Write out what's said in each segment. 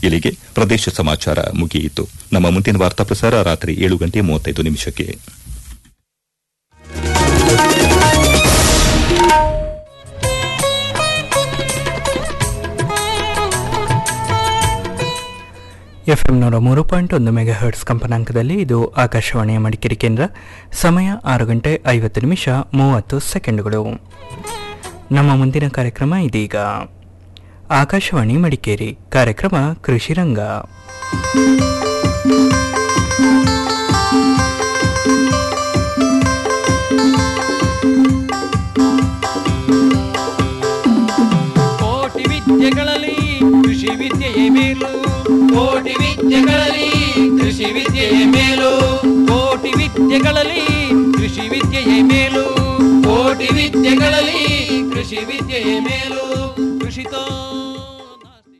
ಇಲ್ಲಿಗೆ ಪ್ರದೇಶ ಸಮಾಚಾರ ಮುಗಿಯಿತು ನಮ್ಮ ಮುಂದಿನ ವಾರ್ತಾ ಪ್ರಸಾರ ರಾತ್ರಿ ಏಳು ಗಂಟೆ ಮೂವತ್ತೈದು ನಿಮಿಷಕ್ಕೆ ಎಫ್ಎಂ ನೂರ ಮೂರು ಪಾಯಿಂಟ್ ಒಂದು ಮೆಗಾ ಹರ್ಟ್ಸ್ ಕಂಪನಾಂಕದಲ್ಲಿ ಇದು ಆಕಾಶವಾಣಿಯ ಮಡಿಕೇರಿ ಕೇಂದ್ರ ಸಮಯ ಆರು ಗಂಟೆ ಐವತ್ತು ನಿಮಿಷ ಮೂವತ್ತು ಸೆಕೆಂಡುಗಳು ನಮ್ಮ ಮುಂದಿನ ಕಾರ್ಯಕ್ರಮ ಇದೀಗ ಆಕಾಶವಾಣಿ ಮಡಿಕೇರಿ ಕಾರ್ಯಕ್ರಮ ಕೃಷಿ ರಂಗ ಕೋಟಿ ವಿದ್ಯೆಗಳಲ್ಲಿ ಕೃಷಿ ವಿದ್ಯೆಯೇ ಮೇಲು ಕೋಟಿ ವಿದ್ಯೆಗಳಲ್ಲಿ ಕೃಷಿ ವಿದ್ಯೆಯೇ ಮೇಲು ಕೋಟಿ ವಿದ್ಯೆಗಳಲ್ಲಿ ಕೃಷಿ ವಿದ್ಯೆಯೇ ಮೇಲು ಕೋಟಿ ವಿದ್ಯೆಗಳಲ್ಲಿ ಕೃಷಿ ವಿದ್ಯೆಯೇ ಮೇಲು ಕೃಷಿತೋ ನಾಸ್ತಿ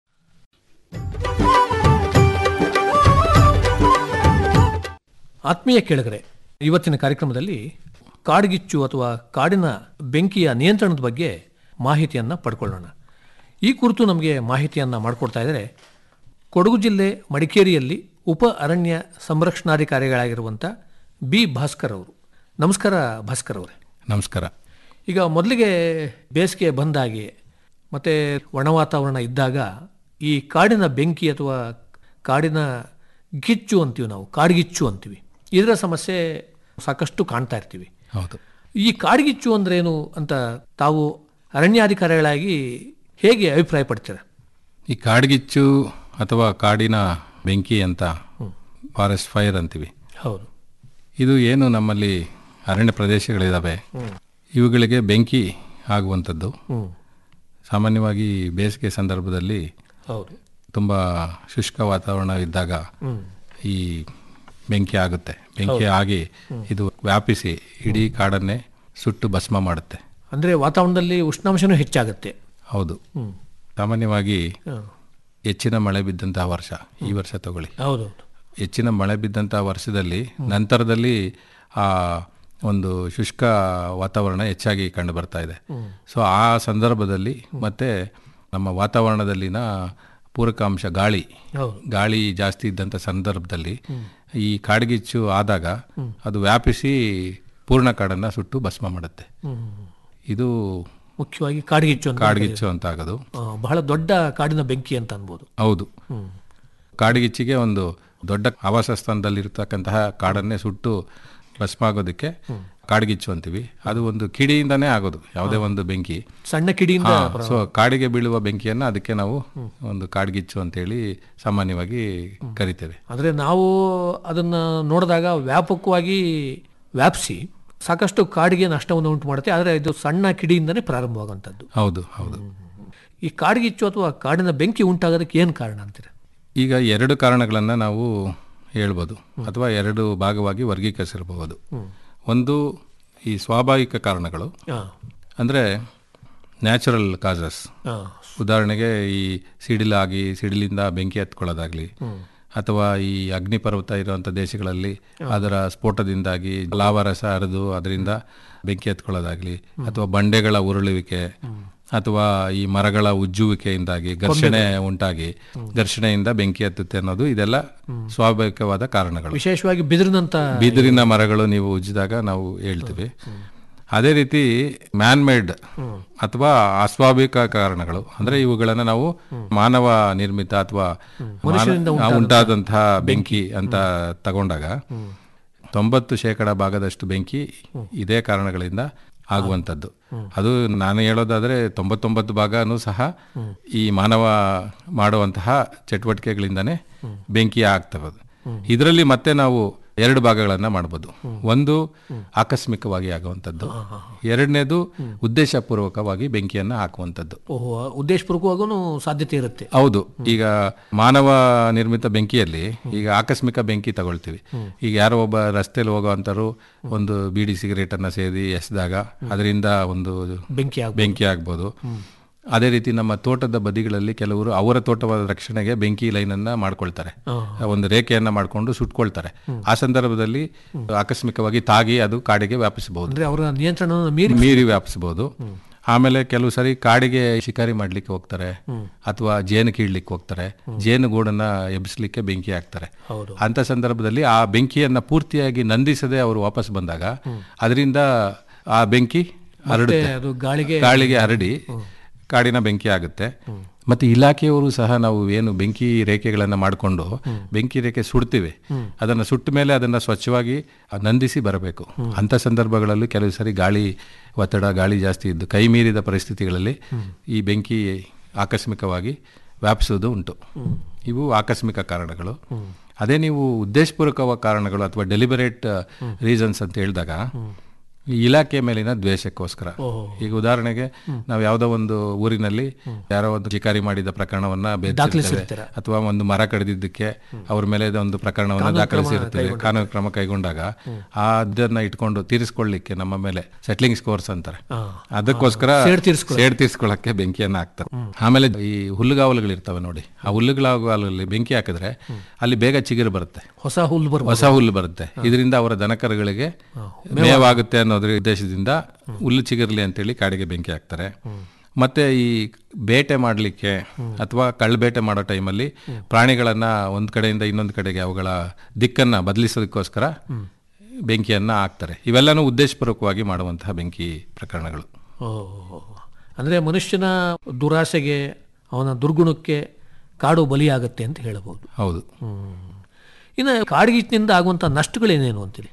ಆತ್ಮೀಯ ಕೇಳಿಗರೆ ಇವತ್ತಿನ ಕಾರ್ಯಕ್ರಮದಲ್ಲಿ ಕಾಡ್ಗಿಚ್ಚು ಅಥವಾ ಕಾಡಿನ ಬೆಂಕಿಯ ನಿಯಂತ್ರಣದ ಬಗ್ಗೆ ಮಾಹಿತಿಯನ್ನು ಪಡ್ಕೊಳ್ಳೋಣ ಈ ಕುರಿತು ನಮಗೆ ಮಾಹಿತಿಯನ್ನು ಮಾಡಿಕೊಡ್ತಾ ಇದ್ದಾರೆ ಕೊಡಗು ಜಿಲ್ಲೆ ಮಡಿಕೇರಿಯಲ್ಲಿ ಉಪ ಅರಣ್ಯ ಸಂರಕ್ಷಣಾಧಿಕಾರಿಗಳಾಗಿರುವಂಥ ಬಿ ಭಾಸ್ಕರ್ ಅವರು ನಮಸ್ಕಾರ ಭಾಸ್ಕರ್ ಅವರೇ ನಮಸ್ಕಾರ ಈಗ ಮೊದಲಿಗೆ ಬೇಸಿಗೆ ಬಂದಾಗಿ ಮತ್ತು ಒಣ ವಾತಾವರಣ ಇದ್ದಾಗ ಈ ಕಾಡಿನ ಬೆಂಕಿ ಅಥವಾ ಕಾಡಿನ ಗಿಚ್ಚು ಅಂತೀವಿ ನಾವು ಕಾಡ್ಗಿಚ್ಚು ಅಂತೀವಿ ಇದರ ಸಮಸ್ಯೆ ಸಾಕಷ್ಟು ಕಾಣ್ತಾ ಇರ್ತೀವಿ ಹೌದು ಈ ಕಾಡ್ಗಿಚ್ಚು ಅಂದ್ರೇನು ಅಂತ ತಾವು ಅರಣ್ಯಾಧಿಕಾರಿಗಳಾಗಿ ಹೇಗೆ ಅಭಿಪ್ರಾಯ ಪಡ್ತೀರಾ ಈ ಕಾಡ್ಗಿಚ್ಚು ಅಥವಾ ಕಾಡಿನ ಬೆಂಕಿ ಅಂತ ಫಾರೆಸ್ಟ್ ಫೈರ್ ಅಂತೀವಿ ಹೌದು ಇದು ಏನು ನಮ್ಮಲ್ಲಿ ಅರಣ್ಯ ಪ್ರದೇಶಗಳಿದ್ದಾವೆ ಇವುಗಳಿಗೆ ಬೆಂಕಿ ಆಗುವಂಥದ್ದು ಹ್ಞೂ ಸಾಮಾನ್ಯವಾಗಿ ಬೇಸಿಗೆ ಸಂದರ್ಭದಲ್ಲಿ ಹೌದು ತುಂಬ ಶುಷ್ಕ ವಾತಾವರಣ ಇದ್ದಾಗ ಹ್ಮ್. ಈ ಬೆಂಕಿ ಆಗುತ್ತೆ ಬೆಂಕಿ ಆಗಿ ಇದು ವ್ಯಾಪಿಸಿ ಇಡೀ ಕಾಡನ್ನೇ ಸುಟ್ಟು ಭಸ್ಮ ಮಾಡುತ್ತೆ ಅಂದರೆ ವಾತಾವರಣದಲ್ಲಿ ಉಷ್ಣಾಂಶನೂ ಹೆಚ್ಚಾಗುತ್ತೆ ಹೌದು ಹ್ಞೂ ಸಾಮಾನ್ಯವಾಗಿ ಹಾಂ ಹೆಚ್ಚಿನ ಮಳೆ ಬಿದ್ದಂತಹ ವರ್ಷ ಈ ವರ್ಷ ತಗೊಳ್ಳಿ ಹೌದೌದು ಹೆಚ್ಚಿನ ಮಳೆ ಬಿದ್ದಂಥ ವರ್ಷದಲ್ಲಿ ನಂತರದಲ್ಲಿ ಆ ಒಂದು ಶುಷ್ಕ ವಾತಾವರಣ ಹೆಚ್ಚಾಗಿ ಕಂಡು ಬರ್ತಾ ಇದೆ ಸೊ ಆ ಸಂದರ್ಭದಲ್ಲಿ ಮತ್ತೆ ನಮ್ಮ ವಾತಾವರಣದಲ್ಲಿನ ಪೂರಕಾಂಶ ಗಾಳಿ ಹೌದು ಗಾಳಿ ಜಾಸ್ತಿ ಇದ್ದಂಥ ಸಂದರ್ಭದಲ್ಲಿ ಈ ಕಾಡ್ಗಿಚ್ಚು ಆದಾಗ ಅದು ವ್ಯಾಪಿಸಿ ಪೂರ್ಣ ಕಾಡನ್ನು ಸುಟ್ಟು ಭಸ್ಮ ಮಾಡುತ್ತೆ ಇದು ಮುಖ್ಯವಾಗಿ ಕಾಡ್ಗಿಚ್ಚು ಅಂತ ಕಾಡ್ಗಿಚ್ಚು ಅಂತ ಆಗೋದು ಆ, ಬಹಳ ದೊಡ್ಡ ಕಾಡಿನ ಬೆಂಕಿ ಅಂತ ಅನ್ಬೋದು ಹೌದು ಕಾಡ್ಗಿಚ್ಚಿಗೆ ಒಂದು ದೊಡ್ಡ ಆವಾಸ ಸ್ಥಾನದಲ್ಲಿರ್ತಕ್ಕಂತಹ ಕಾಡನ್ನೇ ಸುಟ್ಟು ಭಸ್ಮ ಆಗೋದಕ್ಕೆ ಕಾಡ್ಗಿಚ್ಚು ಅಂತೀವಿ ಅದು ಒಂದು ಕಿಡಿಯಿಂದನೇ ಆಗೋದು ಯಾವುದೇ ಒಂದು ಬೆಂಕಿ ಸಣ್ಣ ಕಿಡಿಯಿಂದ ಸೊ ಕಾಡಿಗೆ ಬೀಳುವ ಬೆಂಕಿಯನ್ನು ಅದಕ್ಕೆ ನಾವು ಒಂದು ಕಾಡ್ಗಿಚ್ಚು ಅಂತೇಳಿ ಸಾಮಾನ್ಯವಾಗಿ ಕರಿತೇವೆ ಆದರೆ ನಾವು ಅದನ್ನು ನೋಡಿದಾಗ ವ್ಯಾಪಕವಾಗಿ ವ್ಯಾಪಿಸಿ ಸಾಕಷ್ಟು ಕಾಡಿಗೆ ನಷ್ಟವನ್ನು ಉಂಟು ಮಾಡುತ್ತೆ ಆದರೆ ಇದು ಸಣ್ಣ ಕಿಡಿಯಿಂದನೇ ಪ್ರಾರಂಭವಾಗುವಂಥದ್ದು ಹೌದು ಹೌದು ಈ ಕಾಡ್ಗಿಚ್ಚು ಅಥವಾ ಕಾಡಿನ ಬೆಂಕಿ ಉಂಟಾಗೋದಕ್ಕೆ ಏನು ಕಾರಣ ಅಂತೀರ ಈಗ ಎರಡು ಕಾರಣಗಳನ್ನು ನಾವು ಹೇಳ್ಬೋದು ಅಥವಾ ಎರಡು ಭಾಗವಾಗಿ ವರ್ಗೀಕರಿಸಿರಬಹುದು ಒಂದು ಈ ಸ್ವಾಭಾವಿಕ ಕಾರಣಗಳು ಹಾಂ ಅಂದರೆ ನ್ಯಾಚುರಲ್ ಕಾಸಸ್ ಹಾಂ ಉದಾಹರಣೆಗೆ ಈ ಸಿಡಿಲಾಗಿ ಸಿಡಿಲಿಂದ ಬೆಂಕಿ ಹತ್ಕೊಳ್ಳೋದಾಗ್ಲಿ ಅಥವಾ ಈ ಅಗ್ನಿಪರ್ವತ ಇರುವಂಥ ದೇಶಗಳಲ್ಲಿ ಅದರ ಸ್ಫೋಟದಿಂದಾಗಿ ಲಾವಾರಸ ಹರಿದು ಅದರಿಂದ ಬೆಂಕಿ ಹತ್ಕೊಳ್ಳೋದಾಗ್ಲಿ ಅಥವಾ ಬಂಡೆಗಳ ಉರುಳುವಿಕೆ ಅಥವಾ ಈ ಮರಗಳ ಉಜ್ಜುವಿಕೆಯಿಂದಾಗಿ ಘರ್ಷಣೆ ಉಂಟಾಗಿ ಘರ್ಷಣೆಯಿಂದ ಬೆಂಕಿ ಹತ್ತುತ್ತೆ ಅನ್ನೋದು ಇದೆಲ್ಲ ಸ್ವಾಭಾವಿಕವಾದ ಕಾರಣಗಳು ವಿಶೇಷವಾಗಿ ಬಿದಿರಿನಂಥ ಬಿದಿರಿನ ಮರಗಳು ನೀವು ಉಜ್ಜಿದಾಗ ನಾವು ಹೇಳ್ತೀವಿ ಅದೇ ರೀತಿ ಮ್ಯಾನ್ ಮೇಡ್ ಅಥವಾ ಅಸ್ವಾಭಾವಿಕ ಕಾರಣಗಳು ಅಂದ್ರೆ ಇವುಗಳನ್ನ ನಾವು ಮಾನವ ನಿರ್ಮಿತ ಅಥವಾ ಮಾನ- ಉಂಟಾದಂತಹ ಬೆಂಕಿ ಅಂತ ತಗೊಂಡಾಗ ತೊಂಬತ್ತು ಶೇಕಡ ಭಾಗದಷ್ಟು ಬೆಂಕಿ ಇದೇ ಕಾರಣಗಳಿಂದ ಆಗುವಂಥದ್ದು ಅದು ನಾನು ಹೇಳೋದಾದ್ರೆ ತೊಂಬತ್ತೊಂಬತ್ತು ಭಾಗನೂ ಸಹ ಈ ಮಾನವ ಮಾಡುವಂತಹ ಚಟುವಟಿಕೆಗಳಿಂದನೇ ಬೆಂಕಿ ಆಗ್ತವೆ ಇದರಲ್ಲಿ ಮತ್ತೆ ನಾವು ಎರಡು ಭಾಗಗಳನ್ನ ಮಾಡ್ಬೋದು ಒಂದು ಆಕಸ್ಮಿಕವಾಗಿ ಆಗುವಂಥದ್ದು ಎರಡನೇದು ಉದ್ದೇಶಪೂರ್ವಕವಾಗಿ ಬೆಂಕಿಯನ್ನ ಹಾಕುವಂಥದ್ದು ಓಹೋ ಉದ್ದೇಶಪೂರ್ವಕವಾಗೂ ಸಾಧ್ಯತೆ ಇರುತ್ತೆ ಹೌದು ಈಗ ಮಾನವ ನಿರ್ಮಿತ ಬೆಂಕಿಯಲ್ಲಿ ಈಗ ಆಕಸ್ಮಿಕ ಬೆಂಕಿ ತಗೊಳ್ತೀವಿ ಈಗ ಯಾರೋ ಒಬ್ಬ ರಸ್ತೆಯಲ್ಲಿ ಹೋಗೋವಂಥವ್ರು ಒಂದು ಬೀಡಿ ಸಿಗರೇಟ್ ಅನ್ನ ಸೇದಿ ಎಸೆದಾಗ ಅದರಿಂದ ಒಂದು ಬೆಂಕಿ ಆಗ ಬೆಂಕಿ ಆಗ್ಬೋದು ಅದೇ ರೀತಿ ನಮ್ಮ ತೋಟದ ಬದಿಗಳಲ್ಲಿ ಕೆಲವರು ಅವರ ತೋಟವಾದ ರಕ್ಷಣೆಗೆ ಬೆಂಕಿ ಲೈನ್ ಅನ್ನ ಮಾಡ್ಕೊಳ್ತಾರೆ ಒಂದು ರೇಖೆಯನ್ನ ಮಾಡ್ಕೊಂಡು ಸುಟ್ಕೊಳ್ತಾರೆ ಆ ಸಂದರ್ಭದಲ್ಲಿ ಆಕಸ್ಮಿಕವಾಗಿ ತಾಗಿ ಅದು ಕಾಡಿಗೆ ವ್ಯಾಪಿಸಬಹುದು ಅಂದ್ರೆ ಅವರ ನಿಯಂತ್ರಣವನ್ನು ಮೀರಿ ಮೀರಿ ವ್ಯಾಪಿಸಬಹುದು ಆಮೇಲೆ ಕೆಲವು ಸರಿ ಕಾಡಿಗೆ ಶಿಕಾರಿ ಮಾಡ್ಲಿಕ್ಕೆ ಹೋಗ್ತಾರೆ ಅಥವಾ ಜೇನು ಕೀಳ್ಲಿಕ್ಕೆ ಹೋಗ್ತಾರೆ ಜೇನು ಗೂಡನ್ನ ಎಬ್ಬಿಸ್ಲಿಕ್ಕೆ ಬೆಂಕಿ ಹಾಕ್ತಾರೆ ಹೌದು ಅಂತ ಸಂದರ್ಭದಲ್ಲಿ ಆ ಬೆಂಕಿಯನ್ನ ಪೂರ್ತಿಯಾಗಿ ನಂದಿಸದೆ ಅವರು ವಾಪಸ್ ಬಂದಾಗ ಅದರಿಂದ ಆ ಬೆಂಕಿ ಹರಡುತ್ತೆ ಅದು ಗಾಳಿಗೆ ಗಾಳಿಗೆ ಹರಡಿ ಕಾಡಿನ ಬೆಂಕಿ ಆಗುತ್ತೆ ಮತ್ತೆ ಇಲಾಖೆಯವರು ಸಹ ನಾವು ಏನು ಬೆಂಕಿ ರೇಖೆಗಳನ್ನು ಮಾಡಿಕೊಂಡು ಬೆಂಕಿ ರೇಖೆ ಸುಡ್ತೀವಿ ಅದನ್ನು ಸುಟ್ಟ ಮೇಲೆ ಅದನ್ನು ಸ್ವಚ್ಛವಾಗಿ ನಂದಿಸಿ ಬರಬೇಕು ಅಂಥ ಸಂದರ್ಭಗಳಲ್ಲಿ ಕೆಲವು ಸರಿ ಗಾಳಿ ಒತ್ತಡ ಗಾಳಿ ಜಾಸ್ತಿ ಇದ್ದು ಕೈ ಮೀರಿದ ಪರಿಸ್ಥಿತಿಗಳಲ್ಲಿ ಈ ಬೆಂಕಿ ಆಕಸ್ಮಿಕವಾಗಿ ವ್ಯಾಪಿಸೋದು ಉಂಟು ಇವು ಆಕಸ್ಮಿಕ ಕಾರಣಗಳು ಅದೇ ನೀವು ಉದ್ದೇಶಪೂರ್ವಕ ಕಾರಣಗಳು ಅಥವಾ ಡೆಲಿಬರೇಟ್ ರೀಸನ್ಸ್ ಅಂತ ಹೇಳಿದಾಗ ಈ ಇಲಾಖೆ ಮೇಲಿನ ದ್ವೇಷಕ್ಕೋಸ್ಕರ ಈಗ ಉದಾಹರಣೆಗೆ ನಾವು ಯಾವುದೋ ಒಂದು ಊರಿನಲ್ಲಿ ಯಾರೋ ಒಂದು ಶಿಕಾರಿ ಮಾಡಿದ ಪ್ರಕರಣವನ್ನ ಬೇರ್ಪಡಿಸಿರ್ತೇವೆ ಅಥವಾ ಒಂದು ಮರ ಕಡಿದಿದ್ದಕ್ಕೆ ಅವ್ರ ಮೇಲೆ ಒಂದು ಪ್ರಕರಣವನ್ನ ದಾಖಲಿಸಿರ್ತೇವೆ ಕಾನೂನು ಕ್ರಮ ಕೈಗೊಂಡಾಗ ಆ ಅದನ್ನ ಇಟ್ಕೊಂಡು ತೀರಿಸ್ಕೊಳ್ಳಿಕ್ಕೆ ನಮ್ಮ ಮೇಲೆ ಸೆಟ್ಲಿಂಗ್ ಸ್ಕೋರ್ಸ್ ಅಂತಾರೆ ಅದಕ್ಕೋಸ್ಕರ ಸೇಡ್ ತೀರ್ಸ್ಕೊಳ್ಳಕ್ಕೆ ಬೆಂಕಿಯನ್ನ ಹಾಕ್ತಾರೆ ಆಮೇಲೆ ಈ ಹುಲ್ಲುಗಾವಲುಗಳು ಇರ್ತವೆ ನೋಡಿ ಆ ಹುಲ್ಲುಗಾವಲಲ್ಲಿ ಬೆಂಕಿ ಹಾಕಿದ್ರೆ ಅಲ್ಲಿ ಬೇಗ ಚಿಗುರು ಬರುತ್ತೆ ಹೊಸ ಹುಲ್ಲು ಬರ್ಬೋದು ಹೊಸ ಹುಲ್ಲು ಬರುತ್ತೆ ಇದರಿಂದ ಅವರ ದನಕರುಗಳಿಗೆ ಮೇವಾಗುತ್ತೆ ಅನ್ನೋದ್ರ ಉದ್ದೇಶದಿಂದ ಹುಲ್ಲು ಚಿಗಿರ್ಲಿ ಅಂತೇಳಿ ಕಾಡಿಗೆ ಬೆಂಕಿ ಹಾಕ್ತಾರೆ ಮತ್ತೆ ಈ ಬೇಟೆ ಮಾಡಲಿಕ್ಕೆ ಅಥವಾ ಕಳ್ಳಬೇಟೆ ಮಾಡೋ ಟೈಮಲ್ಲಿ ಪ್ರಾಣಿಗಳನ್ನ ಒಂದ್ ಕಡೆಯಿಂದ ಇನ್ನೊಂದು ಕಡೆಗೆ ಅವುಗಳ ದಿಕ್ಕನ್ನ ಬದಲಿಸೋದಕ್ಕೋಸ್ಕರ ಬೆಂಕಿಯನ್ನ ಹಾಕ್ತಾರೆ ಇವೆಲ್ಲನೂ ಉದ್ದೇಶಪೂರ್ವಕವಾಗಿ ಮಾಡುವಂತಹ ಬೆಂಕಿ ಪ್ರಕರಣಗಳು ಓ ಅಂದರೆ ಮನುಷ್ಯನ ದುರಾಸೆಗೆ ಅವನ ದುರ್ಗುಣಕ್ಕೆ ಕಾಡು ಬಲಿಯಾಗತ್ತೆ ಅಂತ ಹೇಳಬಹುದು ಹೌದು ಇನ್ನು ಕಾಡ್ಗಿಚ್ಚಿನಿಂದ ಆಗುವಂಥ ನಷ್ಟಗಳೇನೇನು ಅಂತೀರಿ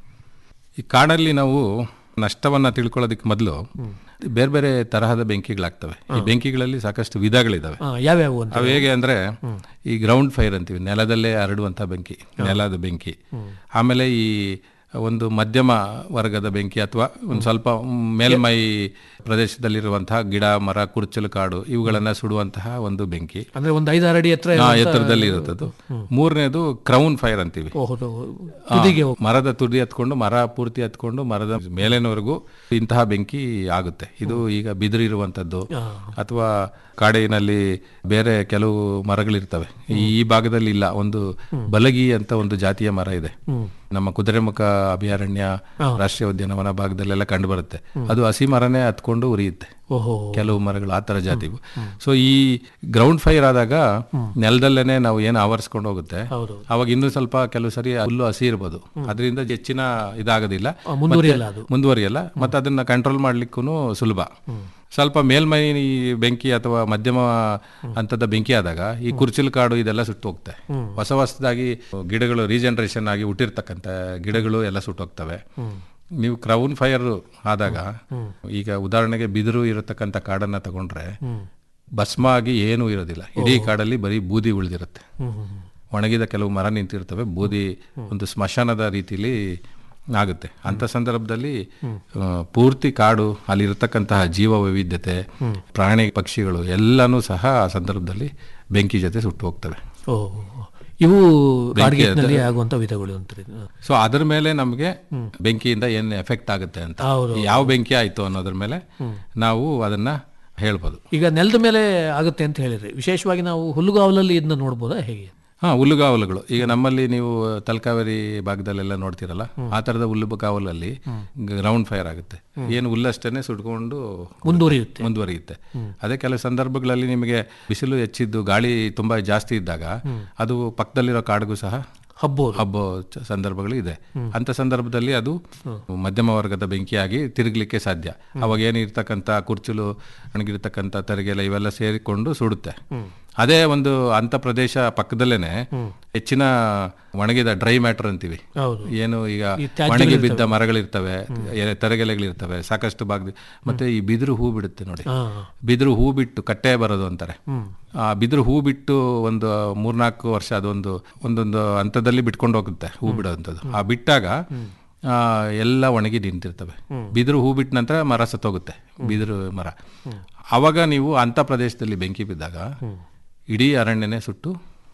ಈ ಕಾಡಲ್ಲಿ ನಾವು ನಷ್ಟವನ್ನ ತಿಳ್ಕೊಳ್ಳೋದಕ್ಕೆ ಮೊದಲು ಬೇರೆ ಬೇರೆ ತರಹದ ಬೆಂಕಿಗಳಾಗ್ತವೆ ಈ ಬೆಂಕಿಗಳಲ್ಲಿ ಸಾಕಷ್ಟು ವಿಧಗಳಿದಾವೆ ಆ, ಯಾವ್ಯಾವು ಅಂತ ಅವು ಹೇಗೆ ಅಂದ್ರೆ ಈ ಗ್ರೌಂಡ್ ಫೈರ್ ಅಂತೀವಿ ನೆಲದಲ್ಲೇ ಹರಡುವಂಥ ಬೆಂಕಿ ನೆಲದ ಬೆಂಕಿ ಆಮೇಲೆ ಈ ಒಂದು ಮಧ್ಯಮ ವರ್ಗದ ಬೆಂಕಿ ಅಥವಾ ಒಂದು ಸ್ವಲ್ಪ ಮೇಲ್ಮೈ ಪ್ರದೇಶದಲ್ಲಿರುವಂತಹ ಗಿಡ ಮರ ಕುರ್ಚಲು ಕಾಡು ಇವುಗಳನ್ನ ಸುಡುವಂತಹ ಒಂದು ಬೆಂಕಿ ಅಂದ್ರೆ ಒಂದು ಐದಾರು ಅಡಿ ಹತ್ರ ಆ, ಎತ್ತರದಲ್ಲಿ ಇರುತ್ತದು ಮೂರನೇದು ಕ್ರೌನ್ ಫೈರ್ ಅಂತೀವಿ ಹೋಗೋದು ತುದಿಗೆ ಹೋಗ್- ಮರದ ತುದಿ ಹತ್ಕೊಂಡು ಮರ ಪೂರ್ತಿ ಹತ್ಕೊಂಡು ಮರದ ಮೇಲಿನವರೆಗೂ ಇಂತಹ ಬೆಂಕಿ ಆಗುತ್ತೆ ಇದು ಈಗ ಬಿದಿರು ಇರುವಂತದ್ದು ಅಥವಾ ಕಾಡಿನಲ್ಲಿ ಬೇರೆ ಕೆಲವು ಮರಗಳಿರ್ತವೆ ಈ ಈ ಭಾಗದಲ್ಲಿ ಇಲ್ಲ ಒಂದು ಬಲಗಿ ಅಂತ ಒಂದು ಜಾತಿಯ ಮರ ಇದೆ ನಮ್ಮ ಕುದುರೆಮುಖ ಅಭಯಾರಣ್ಯ ರಾಷ್ಟ್ರೀಯ ಉದ್ಯಾನವನ ಭಾಗದಲ್ಲೆಲ್ಲ ಕಂಡು ಬರುತ್ತೆ ಅದು ಹಸಿ ಮರನೇ ಹತ್ಕೊಂಡು ಉರಿಯುತ್ತೆ ಓಹೋ ಕೆಲವು ಮರಗಳು ಆ ತರ ಜಾತಿವು ಸೊ ಈ ಗ್ರೌಂಡ್ ಫೈರ್ ಆದಾಗ ನೆಲದಲ್ಲೇನೆ ನಾವು ಏನು ಆವರಿಸ್ಕೊಂಡು ಹೋಗುತ್ತೆ ಹೌದು ಅವಾಗ ಇನ್ನೂ ಸ್ವಲ್ಪ ಕೆಲವು ಸರಿ ಹುಲ್ಲು ಹಸಿ ಇರ್ಬೋದು ಅದರಿಂದ ಹೆಚ್ಚಿನ ಇದಾಗೋದಿಲ್ಲ ಆ, ಮುಂದುವರಿಯಲ್ಲ ಅದು ಮುಂದುವರಿಯಲ್ಲ ಮತ್ತೆ ಅದನ್ನ ಕಂಟ್ರೋಲ್ ಮಾಡ್ಲಿಕ್ಕೂ ಸುಲಭ ಸ್ವಲ್ಪ ಮೇಲ್ಮೈ ಈ ಬೆಂಕಿ ಅಥವಾ ಮಧ್ಯಮ ಹಂತದ ಬೆಂಕಿ ಆದಾಗ ಈ ಕುರ್ಚಿಲ್ ಕಾಡು ಇದೆಲ್ಲ ಸುಟ್ಟು ಹೋಗ್ತವೆ ಹೊಸ ಹೊಸದಾಗಿ ಗಿಡಗಳು ರೀಜನರೇಷನ್ ಆಗಿ ಹುಟ್ಟಿರ್ತಕ್ಕಂಥ ಗಿಡಗಳು ಎಲ್ಲ ಸುಟ್ಟೋಗ್ತವೆ ನೀವು ಕ್ರೌನ್ ಫೈರ್ ಆದಾಗ ಈಗ ಉದಾಹರಣೆಗೆ ಬಿದಿರು ಇರತಕ್ಕಂಥ ಕಾಡನ್ನ ತಗೊಂಡ್ರೆ ಭಸ್ಮ ಆಗಿ ಏನೂ ಇರೋದಿಲ್ಲ ಇಡೀ ಕಾಡಲ್ಲಿ ಬರೀ ಬೂದಿ ಉಳಿದಿರುತ್ತೆ ಒಣಗಿದ ಕೆಲವು ಮರ ನಿಂತಿರ್ತವೆ ಬೂದಿ ಒಂದು ಸ್ಮಶಾನದ ರೀತಿಲಿ ಆಗುತ್ತೆ ಅಂತ ಸಂದರ್ಭದಲ್ಲಿ ಆ, ಪೂರ್ತಿ ಕಾಡು ಅಲ್ಲಿರತಕ್ಕಂತಹ ಜೀವ ವೈವಿಧ್ಯತೆ ಪ್ರಾಣಿ ಪಕ್ಷಿಗಳು ಎಲ್ಲನೂ ಸಹ ಆ ಸಂದರ್ಭದಲ್ಲಿ ಬೆಂಕಿ ಜೊತೆ ಸುಟ್ಟು ಹೋಗ್ತವೆ ಓ ಇವು ಕಾಡ್ಗಿಚ್ನಲ್ಲಿ ಆಗುವಂಥ ವಿಧಗಳು ಅಂತೀರಿ ಸೊ ಅದ್ರ ಮೇಲೆ ನಮಗೆ ಬೆಂಕಿಯಿಂದ ಏನು ಎಫೆಕ್ಟ್ ಆಗುತ್ತೆ ಅಂತ ಹೌದು. ಯಾವ ಬೆಂಕಿ ಆಯ್ತು ಅನ್ನೋದ್ರ ಮೇಲೆ ನಾವು ಅದನ್ನ ಹೇಳ್ಬೋದು ಈಗ ನೆಲದ ಮೇಲೆ ಆಗುತ್ತೆ ಅಂತ ಹೇಳಿದ್ರಿ ವಿಶೇಷವಾಗಿ ನಾವು ಹುಲ್ಲುಗಾವಲಲ್ಲಿ ಇದನ್ನ ನೋಡ್ಬೋದಾ ಹೇಗೆ ಹಾ ಹುಲ್ಲುಗಾವಲುಗಳು ಈಗ ನಮ್ಮಲ್ಲಿ ನೀವು ತಲಕಾವೇರಿ ಭಾಗದಲ್ಲೆಲ್ಲ ನೋಡ್ತಿರಲ್ಲ ಆ ತರದ ಹುಲ್ಲುಗಾವಲಲ್ಲಿ ಗ್ರೌಂಡ್ ಫೈರ್ ಆಗುತ್ತೆ ಏನು ಹುಲ್ಲಷ್ಟೇನೆ ಸುಟ್ಕೊಂಡು ಮುಂದುವರಿಯುತ್ತೆ ಮುಂದುವರಿಯುತ್ತೆ ಅದೇ ಕೆಲವು ಸಂದರ್ಭಗಳಲ್ಲಿ ನಿಮಗೆ ಬಿಸಿಲು ಹೆಚ್ಚಿದ್ದು ಗಾಳಿ ತುಂಬಾ ಜಾಸ್ತಿ ಇದ್ದಾಗ ಅದು ಪಕ್ಕದಲ್ಲಿರೋ ಕಾಡಿಗೂ ಸಹ ಹಬ್ಬೋದು ಹಬ್ಬ ಚ- ಸಂದರ್ಭಗಳು ಇದೆ ಅಂತ ಸಂದರ್ಭದಲ್ಲಿ ಅದು ಮಧ್ಯಮ ವರ್ಗದ ಬೆಂಕಿಯಾಗಿ ತಿರುಗಲಿಕ್ಕೆ ಸಾಧ್ಯ ಅವಾಗ ಏನಿರ್ತಕ್ಕಂಥ ಕುರ್ಚಲು ಒಣಗಿರ್ತಕ್ಕಂಥ ತರಗೆಲೆ ಇವೆಲ್ಲ ಸೇರಿಕೊಂಡು ಸುಡುತ್ತೆ ಅದೇ ಒಂದು ಅಂತ ಪ್ರದೇಶ ಪಕ್ಕದಲ್ಲೇನೆ ಹೆಚ್ಚಿನ ಒಣಗಿದ ಡ್ರೈ ಮ್ಯಾಟರ್ ಅಂತೀವಿ ಹೌದು ಏನು ಈಗ ಈ ತ್ಯಾಜ್ಯಗಳು ಒಣಗಿ ಬಿದ್ದ ಮರಗಳಿರ್ತವೆ ಎಲೆ- ತರಗೆಲೆಗಳಿರ್ತವೆ ಸಾಕಷ್ಟು ಭಾಗ ಮತ್ತೆ ಈ ಬಿದಿರು ಹೂ ಬಿಡುತ್ತೆ ನೋಡಿ ಹಾ ಬಿದಿರು ಹೂ ಬಿಟ್ಟು ಕಟ್ಟೆ ಬರೋದು ಅಂತಾರೆ ಆ ಬಿದಿರು ಹೂ ಬಿಟ್ಟು ಒಂದು ಮೂರ್ನಾಲ್ಕು ವರ್ಷ ಅದೊಂದು ಒಂದೊಂದು ಹಂತದಲ್ಲಿ ಬಿಟ್ಕೊಂಡು ಹೋಗುತ್ತೆ ಹೂ ಬಿಡೋವಂಥದ್ದು ಆ ಬಿಟ್ಟಾಗ ಆ, ಎಲ್ಲ ಒಣಗಿ ನಿಂತಿರ್ತವೆ ಬಿದಿರು ಹೂ ಬಿಟ್ಟ ನಂತರ ಮರ ಸತ್ತೋಗುತ್ತೆ ಬಿದಿರು ಮರ ಅವಾಗ ನೀವು ಅಂಥ ಪ್ರದೇಶದಲ್ಲಿ ಬೆಂಕಿ ಬಿದ್ದಾಗ ಇಡೀ ಅರಣ್ಯನೇ ಸುಟ್ಟು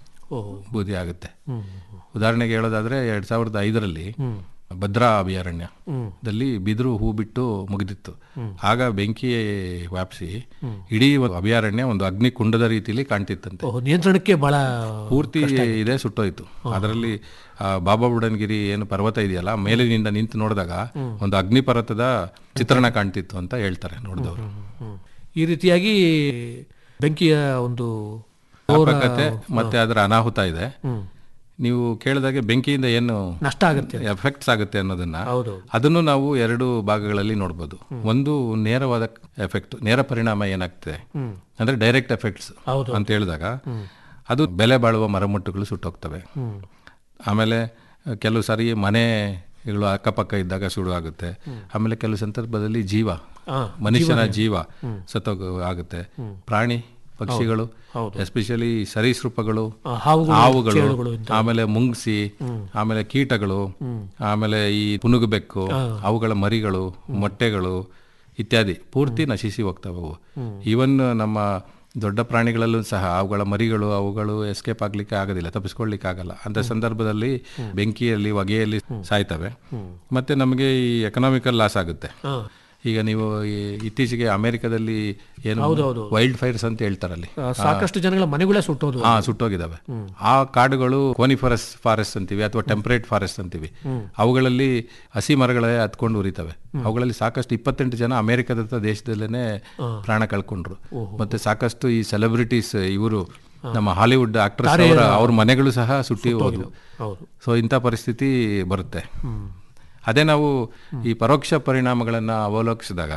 ಓ ಬೂದಿ ಆಗುತ್ತೆ ಉದಾಹರಣೆಗೆ ಹೇಳೋದಾದ್ರೆ ಎರಡ್ ಸಾವಿರದ ಐದರಲ್ಲಿ ಭದ್ರಾ ಅಭಯಾರಣ್ಯದಲ್ಲಿ ಬಿದಿರು ಹೂ ಬಿಟ್ಟು ಮುಗಿದಿತ್ತು ಆಗ ಬೆಂಕಿ ವ್ಯಾಪಿಸಿ ಇಡೀ ಒಂದು ಅಭಯಾರಣ್ಯ ಒಂದು ಅಗ್ನಿ ಕುಂಡದ ರೀತಿಯಲ್ಲಿ ಕಾಣ್ತಿತ್ತಂತೆ ಓಹ್ ನಿಯಂತ್ರಣಕ್ಕೆ ಬಹಳ ಪೂರ್ತಿ ಇದೆ ಸುಟ್ಟೋಯ್ತು ಅದರಲ್ಲಿ ಆ ಬಾಬಾ ಬುಡನ್ಗಿರಿ ಏನು ಪರ್ವತ ಇದೆಯಲ್ಲ ಮೇಲಿನಿಂದ ನಿಂತು ನೋಡಿದಾಗ ಒಂದು ಅಗ್ನಿ ಪರ್ವತದ ಚಿತ್ರಣ ಕಾಣ್ತಿತ್ತು ಅಂತ ಹೇಳ್ತಾರೆ ನೋಡಿದವರು ಈ ರೀತಿಯಾಗಿ ಬೆಂಕಿಯ ಒಂದು ಘೋರ ವ್ಯಾಪಕತೆ ಮತ್ತೆ ಅದರ ಅನಾಹುತ ಇದೆ ನೀವು ಕೇಳಿದಾಗೆ ಬೆಂಕಿಯಿಂದ ಏನು ನಷ್ಟ ಆಗುತ್ತೆ ಎಫೆಕ್ಟ್ಸ್ ಆಗುತ್ತೆ ಅನ್ನೋದನ್ನ ಹೌದು ಅದನ್ನು ನಾವು ಎರಡು ಭಾಗಗಳಲ್ಲಿ ನೋಡ್ಬೋದು ಒಂದು ನೇರವಾದ ಎಫೆಕ್ಟ್ ನೇರ ಪರಿಣಾಮ ಏನಾಗ್ತದೆ ಅಂದ್ರೆ ಡೈರೆಕ್ಟ್ ಎಫೆಕ್ಟ್ಸ್ ಹೌದು. ಅಂತ ಹೇಳಿದಾಗ ಅದು ಬೆಲೆ ಬಾಳುವ ಮರಮುಟ್ಟುಗಳು ಸುಟ್ಟೋಗ್ತವೆ ಆಮೇಲೆ ಕೆಲವು ಸಾರಿ ಮನೆಗಳು ಅಕ್ಕಪಕ್ಕ ಇದ್ದಾಗ ಸುಡು ಆಗುತ್ತೆ ಆಮೇಲೆ ಕೆಲವು ಸಂದರ್ಭದಲ್ಲಿ ಜೀವ ಆ, ಮನುಷ್ಯನ ಜೀವ ಸತ್ತೋಗ ಆಗುತ್ತೆ ಪ್ರಾಣಿ ಪಕ್ಷಿಗಳು ಎಸ್ಪೆಷಲಿ ಸರೀಸೃಪಗಳು ಆ, ಹಾವುಗಳು, ಹಾವುಗಳು ಚೇಳುಗಳು ಆಮೇಲೆ ಮುಂಗ್ಸಿ ಆಮೇಲೆ ಕೀಟಗಳು ಆಮೇಲೆ ಈ ಪುನುಗುಬೆಕ್ಕು ಅವುಗಳ ಮರಿಗಳು ಮೊಟ್ಟೆಗಳು ಇತ್ಯಾದಿ ಪೂರ್ತಿ ನಶಿಸಿ ಹೋಗ್ತವೆ ಅವು ಈವನ್ ನಮ್ಮ ದೊಡ್ಡ ಪ್ರಾಣಿಗಳಲ್ಲೂ ಸಹ ಅವುಗಳ ಮರಿಗಳು ಅವುಗಳು ಎಸ್ಕೇಪ್ ಆಗ್ಲಿಕ್ಕೆ ಆಗೋದಿಲ್ಲ ತಪ್ಪಿಸ್ಕೊಳ್ಲಿಕ್ಕೆ ಆಗಲ್ಲ ಅಂತ ಸಂದರ್ಭದಲ್ಲಿ ಬೆಂಕಿಯಲ್ಲಿ ಹೊಗೆಯಲ್ಲಿ ಸಾಯ್ತವೆ ಮತ್ತೆ ನಮಗೆ ಈ ಎಕನಾಮಿಕಲ್ ಲಾಸ್ ಆಗುತ್ತೆ ಈಗ ನೀವು ಈ ಇತ್ತೀಚೆಗೆ ಅಮೆರಿಕದಲ್ಲಿ ಏನು ವೈಲ್ಡ್ ಫೈರ್ಸ್ ಅಂತ ಹೇಳ್ತಾರಲ್ಲಿ ಆ, ಸಾಕಷ್ಟು ಜನಗಳ ಮನೆಗಳೇ ಸುಟ್ಟೋದು ಹಾ ಸುಟ್ಟೋಗಿದಾವೆ ಆ ಕಾಡುಗಳು ಕೋನಿಫರಸ್ ಫಾರೆಸ್ಟ್ ಅಂತೀವಿ ಅಥವಾ ಟೆಂಪರೇಟ್ ಫಾರೆಸ್ಟ್ ಅಂತೀವಿ ಅವುಗಳಲ್ಲಿ ಹಸಿ ಮರಗಳೇ ಹತ್ಕೊಂಡು ಉರಿತವೆ ಅವುಗಳಲ್ಲಿ ಸಾಕಷ್ಟು ಇಪ್ಪತ್ತೆಂಟು ಜನ ಅಮೆರಿಕದ ದೇಶದಲ್ಲೇನೆ ಪ್ರಾಣ ಕಳ್ಕೊಂಡ್ರು ಮತ್ತೆ ಸಾಕಷ್ಟು ಈ ಸೆಲೆಬ್ರಿಟೀಸ್ ಇವರು ನಮ್ಮ ಹಾಲಿವುಡ್ ಆಕ್ಟ್ರೆಸ್ ಅವರ ಅವ್ರ ಮನೆಗಳು ಸಹ ಸುಟ್ಟಿ ಹೋದವು ಹೌದು ಸೊ ಇಂಥ ಪರಿಸ್ಥಿತಿ ಬರುತ್ತೆ ಅದೇ ನಾವು ಈ ಪರೋಕ್ಷ ಪರಿಣಾಮಗಳನ್ನ ಅವಲೋಕಿಸಿದಾಗ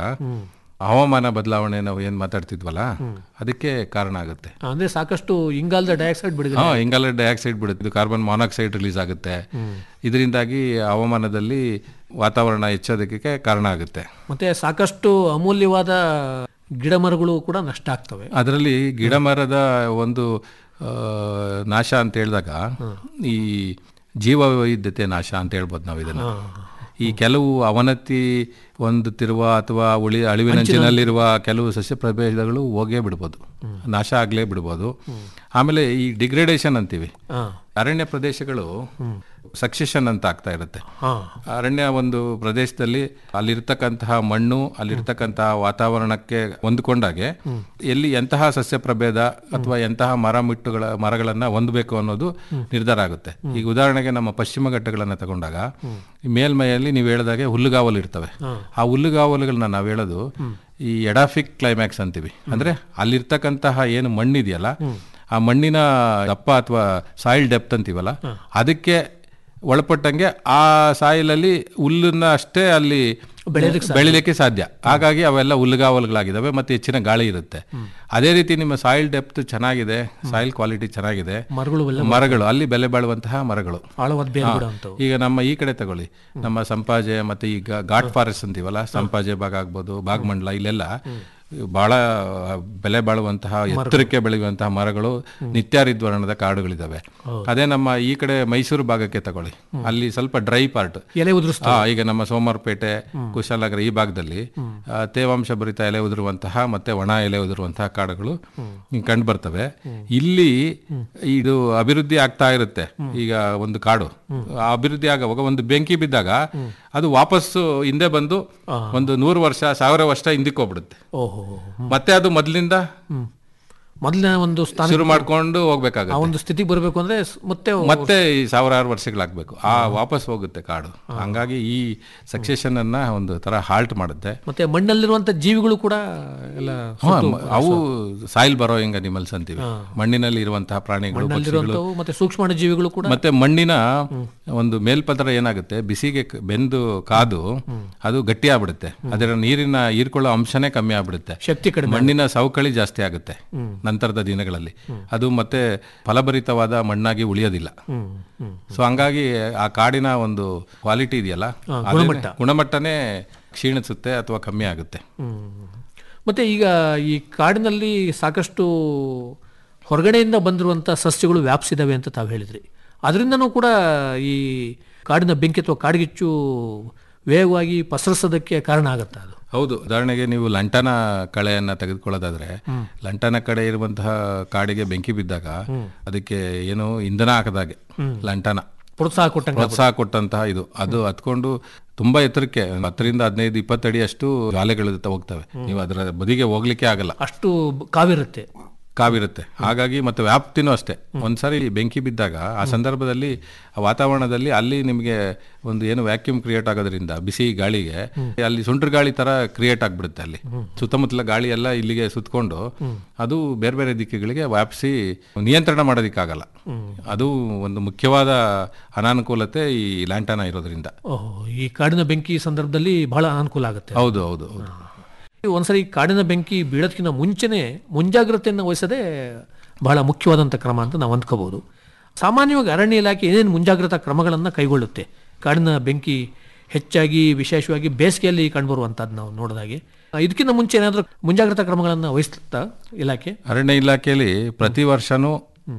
ಹವಾಮಾನ ಬದಲಾವಣೆ ನಾವು ಏನ್ ಮಾತಾಡ್ತಿದ್ವಲ್ಲ ಅದಕ್ಕೆ ಕಾರಣ ಆಗುತ್ತೆ ಅಂದ್ರೆ ಸಾಕಷ್ಟು ಇಂಗಾಲದ ಡೈಆಕ್ಸೈಡ್ ಬಿಡುಗಡೆ ಹಾ ಇಂಗಾಲ ಡೈಆಕ್ಸೈಡ್ ಬಿಡುತ್ತೆ ಇದು ಕಾರ್ಬನ್ ಮಾನಾಕ್ಸೈಡ್ ರಿಲೀಸ್ ಆಗುತ್ತೆ ಇದರಿಂದಾಗಿ ಹವಾಮಾನದಲ್ಲಿ ವಾತಾವರಣ ಹೆಚ್ಚೋದಕ್ಕೆ ಕಾರಣ ಆಗುತ್ತೆ ಮತ್ತೆ ಸಾಕಷ್ಟು ಅಮೂಲ್ಯವಾದ ಗಿಡ ಮರಗಳು ಕೂಡ ನಷ್ಟ ಆಗ್ತವೆ ಅದರಲ್ಲಿ ಗಿಡ ಮರದ ಒಂದು ಆ, ನಾಶ ಅಂತ ಹೇಳಿದಾಗ ಈ ಜೀವ ವೈವಿಧ್ಯತೆ ನಾಶ ಅಂತ ಹೇಳ್ಬೋದು ನಾವು ಇದನ್ನ ಈ ಕೆಲವು ಅವನತಿ ಹೊಂದುತ್ತಿರುವ ಅಥವಾ ಉಳಿ ಅಳಿವಿನಂಚಿನಲ್ಲಿರುವ ಕೆಲವು ಸಸ್ಯ ಪ್ರಭೇದಗಳು ಹೋಗೇ ಬಿಡ್ಬೋದು ನಾಶ ಆಗ್ಲೇ ಬಿಡ್ಬೋದು ಆಮೇಲೆ ಈ ಡಿಗ್ರೇಡೇಷನ್ ಅಂತೀವಿ ಹಾ ಅರಣ್ಯ ಪ್ರದೇಶಗಳು ಸಕ್ಸೆಷನ್ ಅಂತ ಆಗ್ತಾ ಇರುತ್ತೆ ಹಾ ಅರಣ್ಯ ಒಂದು ಪ್ರದೇಶದಲ್ಲಿ ಅಲ್ಲಿರ್ತಕ್ಕಂತಹ ಮಣ್ಣು ಅಲ್ಲಿರ್ತಕ್ಕಂತಹ ವಾತಾವರಣಕ್ಕೆ ಹೊಂದ್ಕೊಂಡಾಗೆ ಎಲ್ಲಿ ಎಂತಹ ಸಸ್ಯ ಪ್ರಭೇದ ಅಥವಾ ಎಂತಹ ಮರ ಮಿಟ್ಟುಗಳ ಮರಗಳನ್ನ ಹೊಂದಬೇಕು ಅನ್ನೋದು ನಿರ್ಧಾರ ಆಗುತ್ತೆ ಈಗ ಉದಾಹರಣೆಗೆ ನಮ್ಮ ಪಶ್ಚಿಮ ಘಟ್ಟಗಳನ್ನ ತಗೊಂಡಾಗ ಈ ಮೇಲ್ಮೈಯಲ್ಲಿ ನೀವು ಹೇಳಿದಾಗೆ ಹುಲ್ಲುಗಾವಲು ಇರ್ತವೆ ಆ ಹುಲ್ಲುಗಾವಲುಗಳನ್ನ ನಾವು ಹೇಳೋದು ಈ ಎಡಾಫಿಕ್ ಕ್ಲೈಮ್ಯಾಕ್ಸ್ ಅಂತೀವಿ ಅಂದ್ರೆ ಅಲ್ಲಿರ್ತಕ್ಕಂತಹ ಏನು ಮಣ್ಣಿದೆಯಲ್ಲ ಆ ಮಣ್ಣಿನ ದಪ್ಪ ಅಥವಾ ಸಾಯಿಲ್ ಡೆಪ್ತ್ ಅಂತೀವಲ್ಲ ಅದಕ್ಕೆ ಒಳಪಟ್ಟಂಗೆ ಆ ಸಾಯಿಲಲ್ಲಿ ಹುಲ್ಲನ್ನ ಅಷ್ಟೇ ಅಲ್ಲಿ ಬೆಳಿಲಿಕ್ಕೆ ಸಾಧ್ಯ ಹಾಗಾಗಿ ಅವೆಲ್ಲ ಹುಲ್ಲುಗಾವಲುಗಳಾಗಿದ್ದಾವೆ ಮತ್ತೆ ಹೆಚ್ಚಿನ ಗಾಳಿ ಇರುತ್ತೆ ಅದೇ ರೀತಿ ನಿಮ್ಮ ಸಾಯಿಲ್ ಡೆಪ್ತ್ ಚೆನ್ನಾಗಿದೆ ಸಾಯಿಲ್ ಕ್ವಾಲಿಟಿ ಚೆನ್ನಾಗಿದೆ ಮರಗಳು ಎಲ್ಲ ಮರಗಳು ಅಲ್ಲಿ ಬೆಲೆ ಬಾಳುವಂತಹ ಮರಗಳು ಆಳವಾದ ಬೇರು ಗಿಡ ಅಂತವು ಈಗ ನಮ್ಮ ಈ ಕಡೆ ತಗೊಳ್ಳಿ ನಮ್ಮ ಸಂಪಾಜೆ ಮತ್ತೆ ಈಗ ಘಾಟ್ ಫಾರೆಸ್ಟ್ ಅಂತೀವಲ್ಲ ಸಂಪಾಜೆ ಭಾಗ ಆಗ್ಬೋದು ಭಾಗಮಂಡಲ ಇಲ್ಲೆಲ್ಲ ಬಹಳ ಬೆಲೆ ಬಾಳುವಂತಹ ಎತ್ತರಕ್ಕೆ ಬೆಳೆಯುವಂತಹ ಮರಗಳು ನಿತ್ಯಾರಿದ್ವರ್ಣದ ಕಾಡುಗಳಿದಾವೆ ಅದೇ ನಮ್ಮ ಈ ಕಡೆ ಮೈಸೂರು ಭಾಗಕ್ಕೆ ತಗೊಳ್ಳಿ ಅಲ್ಲಿ ಸ್ವಲ್ಪ ಡ್ರೈ ಪಾರ್ಟ್ ಎಲೆ ಉದುರಿಸ್ತಾ ಆ, ಈಗ ನಮ್ಮ ಸೋಮವಾರಪೇಟೆ ಕುಶಾಲನಗರ ಈ ಭಾಗದಲ್ಲಿ ಆ, ತೇವಾಂಶ ಭರಿತ ಎಲೆ ಉದುರುವಂತಹ ಮತ್ತೆ ಒಣ ಎಲೆ ಉದುರುವಂತಹ ಕಾಡುಗಳು ಕಂಡು ಬರ್ತವೆ ಇಲ್ಲಿ ಇದು ಅಭಿವೃದ್ಧಿ ಆಗ್ತಾ ಇರುತ್ತೆ ಈಗ ಒಂದು ಕಾಡು ಆ ಅಭಿವೃದ್ಧಿ ಆಗುವಾಗ ಒಂದು ಬೆಂಕಿ ಬಿದ್ದಾಗ ಅದು ವಾಪಸ್ಸು ಹಿಂದೆ ಬಂದು ಒಂದು ನೂರು ವರ್ಷ ಸಾವಿರ ವರ್ಷ ಹಿಂದಕ್ಕೆ ಹೋಗ್ಬಿಡುತ್ತೆ ಓಹೋ ಮತ್ತೆ ಅದು ಮೊದಲಿಂದ ಮೊದಲಿನ ಒಂದು ಸ್ಥಾನ ಶುರು ಮಾಡ್ಕೊಂಡು ಆ ಹೋಗ್ಬೇಕಾಗುತ್ತೆ ಒಂದು ಸ್ಥಿತಿಗೆ ಬರಬೇಕು ಅಂದ್ರೆ ಸ್- ಮತ್ತೆ ಮತ್ತೆ ಈ ಸಾವಿರಾರು ವರ್ಷಗಳಾಗಬೇಕು ಆ ವಾಪಸ್ ಹೋಗುತ್ತೆ ಕಾಡು ಹಂಗಾಗಿ ಈ ಸಕ್ಸೆಷನ್ ಅನ್ನ ಒಂದು ತರ ಹಾಲ್ಟ್ ಮಾಡುತ್ತೆ ಮತ್ತೆ ಮಣ್ಣಲ್ಲಿರುವಂತ ಜೀವಿಗಳು ಕೂಡ ಎಲ್ಲ ಹಾ, ಮ- ಅವು ಸಾಯಿಲ್ ಬರೋಯಿಂಗ್ ಅನಿಮಲ್ಸ್ ಅಂತೀವಿ ಮಣ್ಣಿನಲ್ಲಿ ಇರುವಂತಹ ಪ್ರಾಣಿಗಳು ಪಕ್ಷಿಗಳು ಮಣ್ಣಲ್ಲಿರುವಂತವು ಮತ್ತೆ ಸೂಕ್ಷ್ಮ ಜೀವಿಗಳು ಕೂಡ ಮತ್ತೆ ಮಣ್ಣಿನ ಒಂದು ಮೇಲ್ಪದರ ಏನಾಗುತ್ತೆ ಬಿಸಿಗೆ ಕ- ಬೆಂದು ಕಾದು ಅದು ಗಟ್ಟಿ ಆಗ್ಬಿಡುತ್ತೆ ಅದರ ನೀರಿನ ಹೀರ್ಕೊಳ್ಳೋ ಅಂಶನೇ ಕಮ್ಮಿ ಆಗ್ಬಿಡುತ್ತೆ ಶಕ್ತಿ ಕಡಿಮೆ ಮಣ್ಣಿನ ಸವಕಳಿ ಜಾಸ್ತಿ ಆಗುತ್ತೆ ನಂತರದ ದಿನಗಳಲ್ಲಿ ಅದು ಮತ್ತೆ ಫಲಭರಿತವಾದ ಮಣ್ಣಾಗಿ ಉಳಿಯೋದಿಲ್ಲ ಹ್ಮ್ ಹ್ಮ್ ಸೊ ಹಂಗಾಗಿ ಆ ಕಾಡಿನ ಒಂದು ಕ್ವಾಲಿಟಿ ಇದೆಯಲ್ಲ ಅದನ್ನೇ- ಗುಣಮಟ್ಟನೇ ಕ್ಷೀಣಿಸುತ್ತೆ ಅಥವಾ ಕಮ್ಮಿ ಆಗುತ್ತೆ ಹ್ಮ್. ಮತ್ತೆ ಈಗ ಈ ಕಾಡಿನಲ್ಲಿ ಸಾಕಷ್ಟು ಹೊರಗಡೆಯಿಂದ ಬಂದಿರುವಂಥ ಸಸ್ಯಗಳು ವ್ಯಾಪಿಸಿದಾವೆ ಅಂತ ತಾವು ಹೇಳಿದ್ರಿ ಅದರಿಂದನೂ ಕೂಡ ಈ ಕಾಡಿನ ಬೆಂಕಿ ಅಥವಾ ಕಾಡ್ಗಿಚ್ಚು ವೇಗವಾಗಿ ಪಸರಿಸೋದಕ್ಕೆ ಕಾರಣ ಆಗುತ್ತೆ ಅದು ಹೌದು ಉದಾಹರಣೆಗೆ ನೀವು ಲಂಟನ ಕಳೆಯನ್ನ ತೆಗೆದುಕೊಳ್ಳೋದಾದ್ರೆ ಲಂಟನ ಕಡೆ ಇರುವಂತಹ ಕಾಡಿಗೆ ಬೆಂಕಿ ಬಿದ್ದಾಗ ಅದಕ್ಕೆ ಏನು ಇಂಧನ ಹಾಕದಾಗೆ ಲಂಟನ ಪ್ರೋತ್ಸಾಹ ಕೊಟ್ಟಂಗೆ ಪ್ರೋತ್ಸಾಹ ಕೊಟ್ಟಂತಹ ಇದು ಅದು ಹತ್ಕೊಂಡು ತುಂಬಾ ಎತ್ತರಕ್ಕೆ ಹತ್ತರಿಂದ ಹದಿನೈದು ಇಪ್ಪತ್ತಡಿ ಅಷ್ಟು ಜಾಲೆಗಳು ಹೋಗ್ತವೆ ನೀವು ಅದರ ಬದಿಗೆ ಹೋಗ್ಲಿಕ್ಕೆ ಆಗಲ್ಲ ಅಷ್ಟು ಕಾವಿರುತ್ತೆ ಕಾವಿರುತ್ತೆ ಹಾಗಾಗಿ ಮತ್ತು ವ್ಯಾಪ್ತಿನೂ ಅಷ್ಟೇ ಒಂದ್ಸಾರಿ ಬೆಂಕಿ ಬಿದ್ದಾಗ ಆ ಸಂದರ್ಭದಲ್ಲಿ ಆ ವಾತಾವರಣದಲ್ಲಿ ಅಲ್ಲಿ ನಿಮಗೆ ಒಂದು ಏನು ವ್ಯಾಕ್ಯೂಮ್ ಕ್ರಿಯೇಟ್ ಆಗೋದ್ರಿಂದ ಬಿಸಿ ಗಾಳಿಗೆ ಅಲ್ಲಿ ಸುಂಟ್ರ ಗಾಳಿ ತರ ಕ್ರಿಯೇಟ್ ಆಗ್ಬಿಡುತ್ತೆ ಅಲ್ಲಿ ಸುತ್ತಮುತ್ತಲ ಗಾಳಿ ಎಲ್ಲ ಇಲ್ಲಿಗೆ ಸುತ್ತಕೊಂಡು ಅದು ಬೇರೆ ಬೇರೆ ದಿಕ್ಕುಗಳಿಗೆ ವ್ಯಾಪಿಸಿ ನಿಯಂತ್ರಣ ಮಾಡೋದಕ್ಕಾಗಲ್ಲ ಅದು ಒಂದು ಮುಖ್ಯವಾದ ಅನಾನುಕೂಲತೆ ಈ ಲ್ಯಾಂಟನ ಇರೋದ್ರಿಂದ ಓಹೋ ಈ ಕಾಡಿನ ಬೆಂಕಿ ಸಂದರ್ಭದಲ್ಲಿ ಬಹಳ ಅನುಕೂಲ ಆಗುತ್ತೆ ಹೌದು ಹೌದು ಹೌದು ಒಂದ್ಸರಿ ಕಾಡಿನ ಬೆಂಕಿ ಬೀಳೋದಕ್ಕಿಂತ ಮುಂಚೆನೆ ಮುಂಜಾಗ್ರತೆಯನ್ನು ವಹಿಸೋದೇ ಬಹಳ ಮುಖ್ಯವಾದಂಥ ಕ್ರಮ ಅಂತ ನಾವು ಅಂದ್ಕೋಬಹುದು ಸಾಮಾನ್ಯವಾಗಿ ಅರಣ್ಯ ಇಲಾಖೆ ಏನೇನು ಮುಂಜಾಗ್ರತಾ ಕ್ರಮಗಳನ್ನು ಕೈಗೊಳ್ಳುತ್ತೆ ಕಾಡಿನ ಬೆಂಕಿ ಹೆಚ್ಚಾಗಿ ವಿಶೇಷವಾಗಿ ಬೇಸಿಗೆಯಲ್ಲಿ ಕಂಡುಬರುವಂಥದ್ದು ನಾವು ನೋಡಿದಾಗೆ ಇದಕ್ಕಿಂತ ಮುಂಚೆ ಏನಾದರೂ ಮುಂಜಾಗ್ರತಾ ಕ್ರಮಗಳನ್ನು ವಹಿಸ್ತಾ ಇಲಾಖೆ ಅರಣ್ಯ ಇಲಾಖೆಯಲ್ಲಿ ಪ್ರತಿ ವರ್ಷನೂ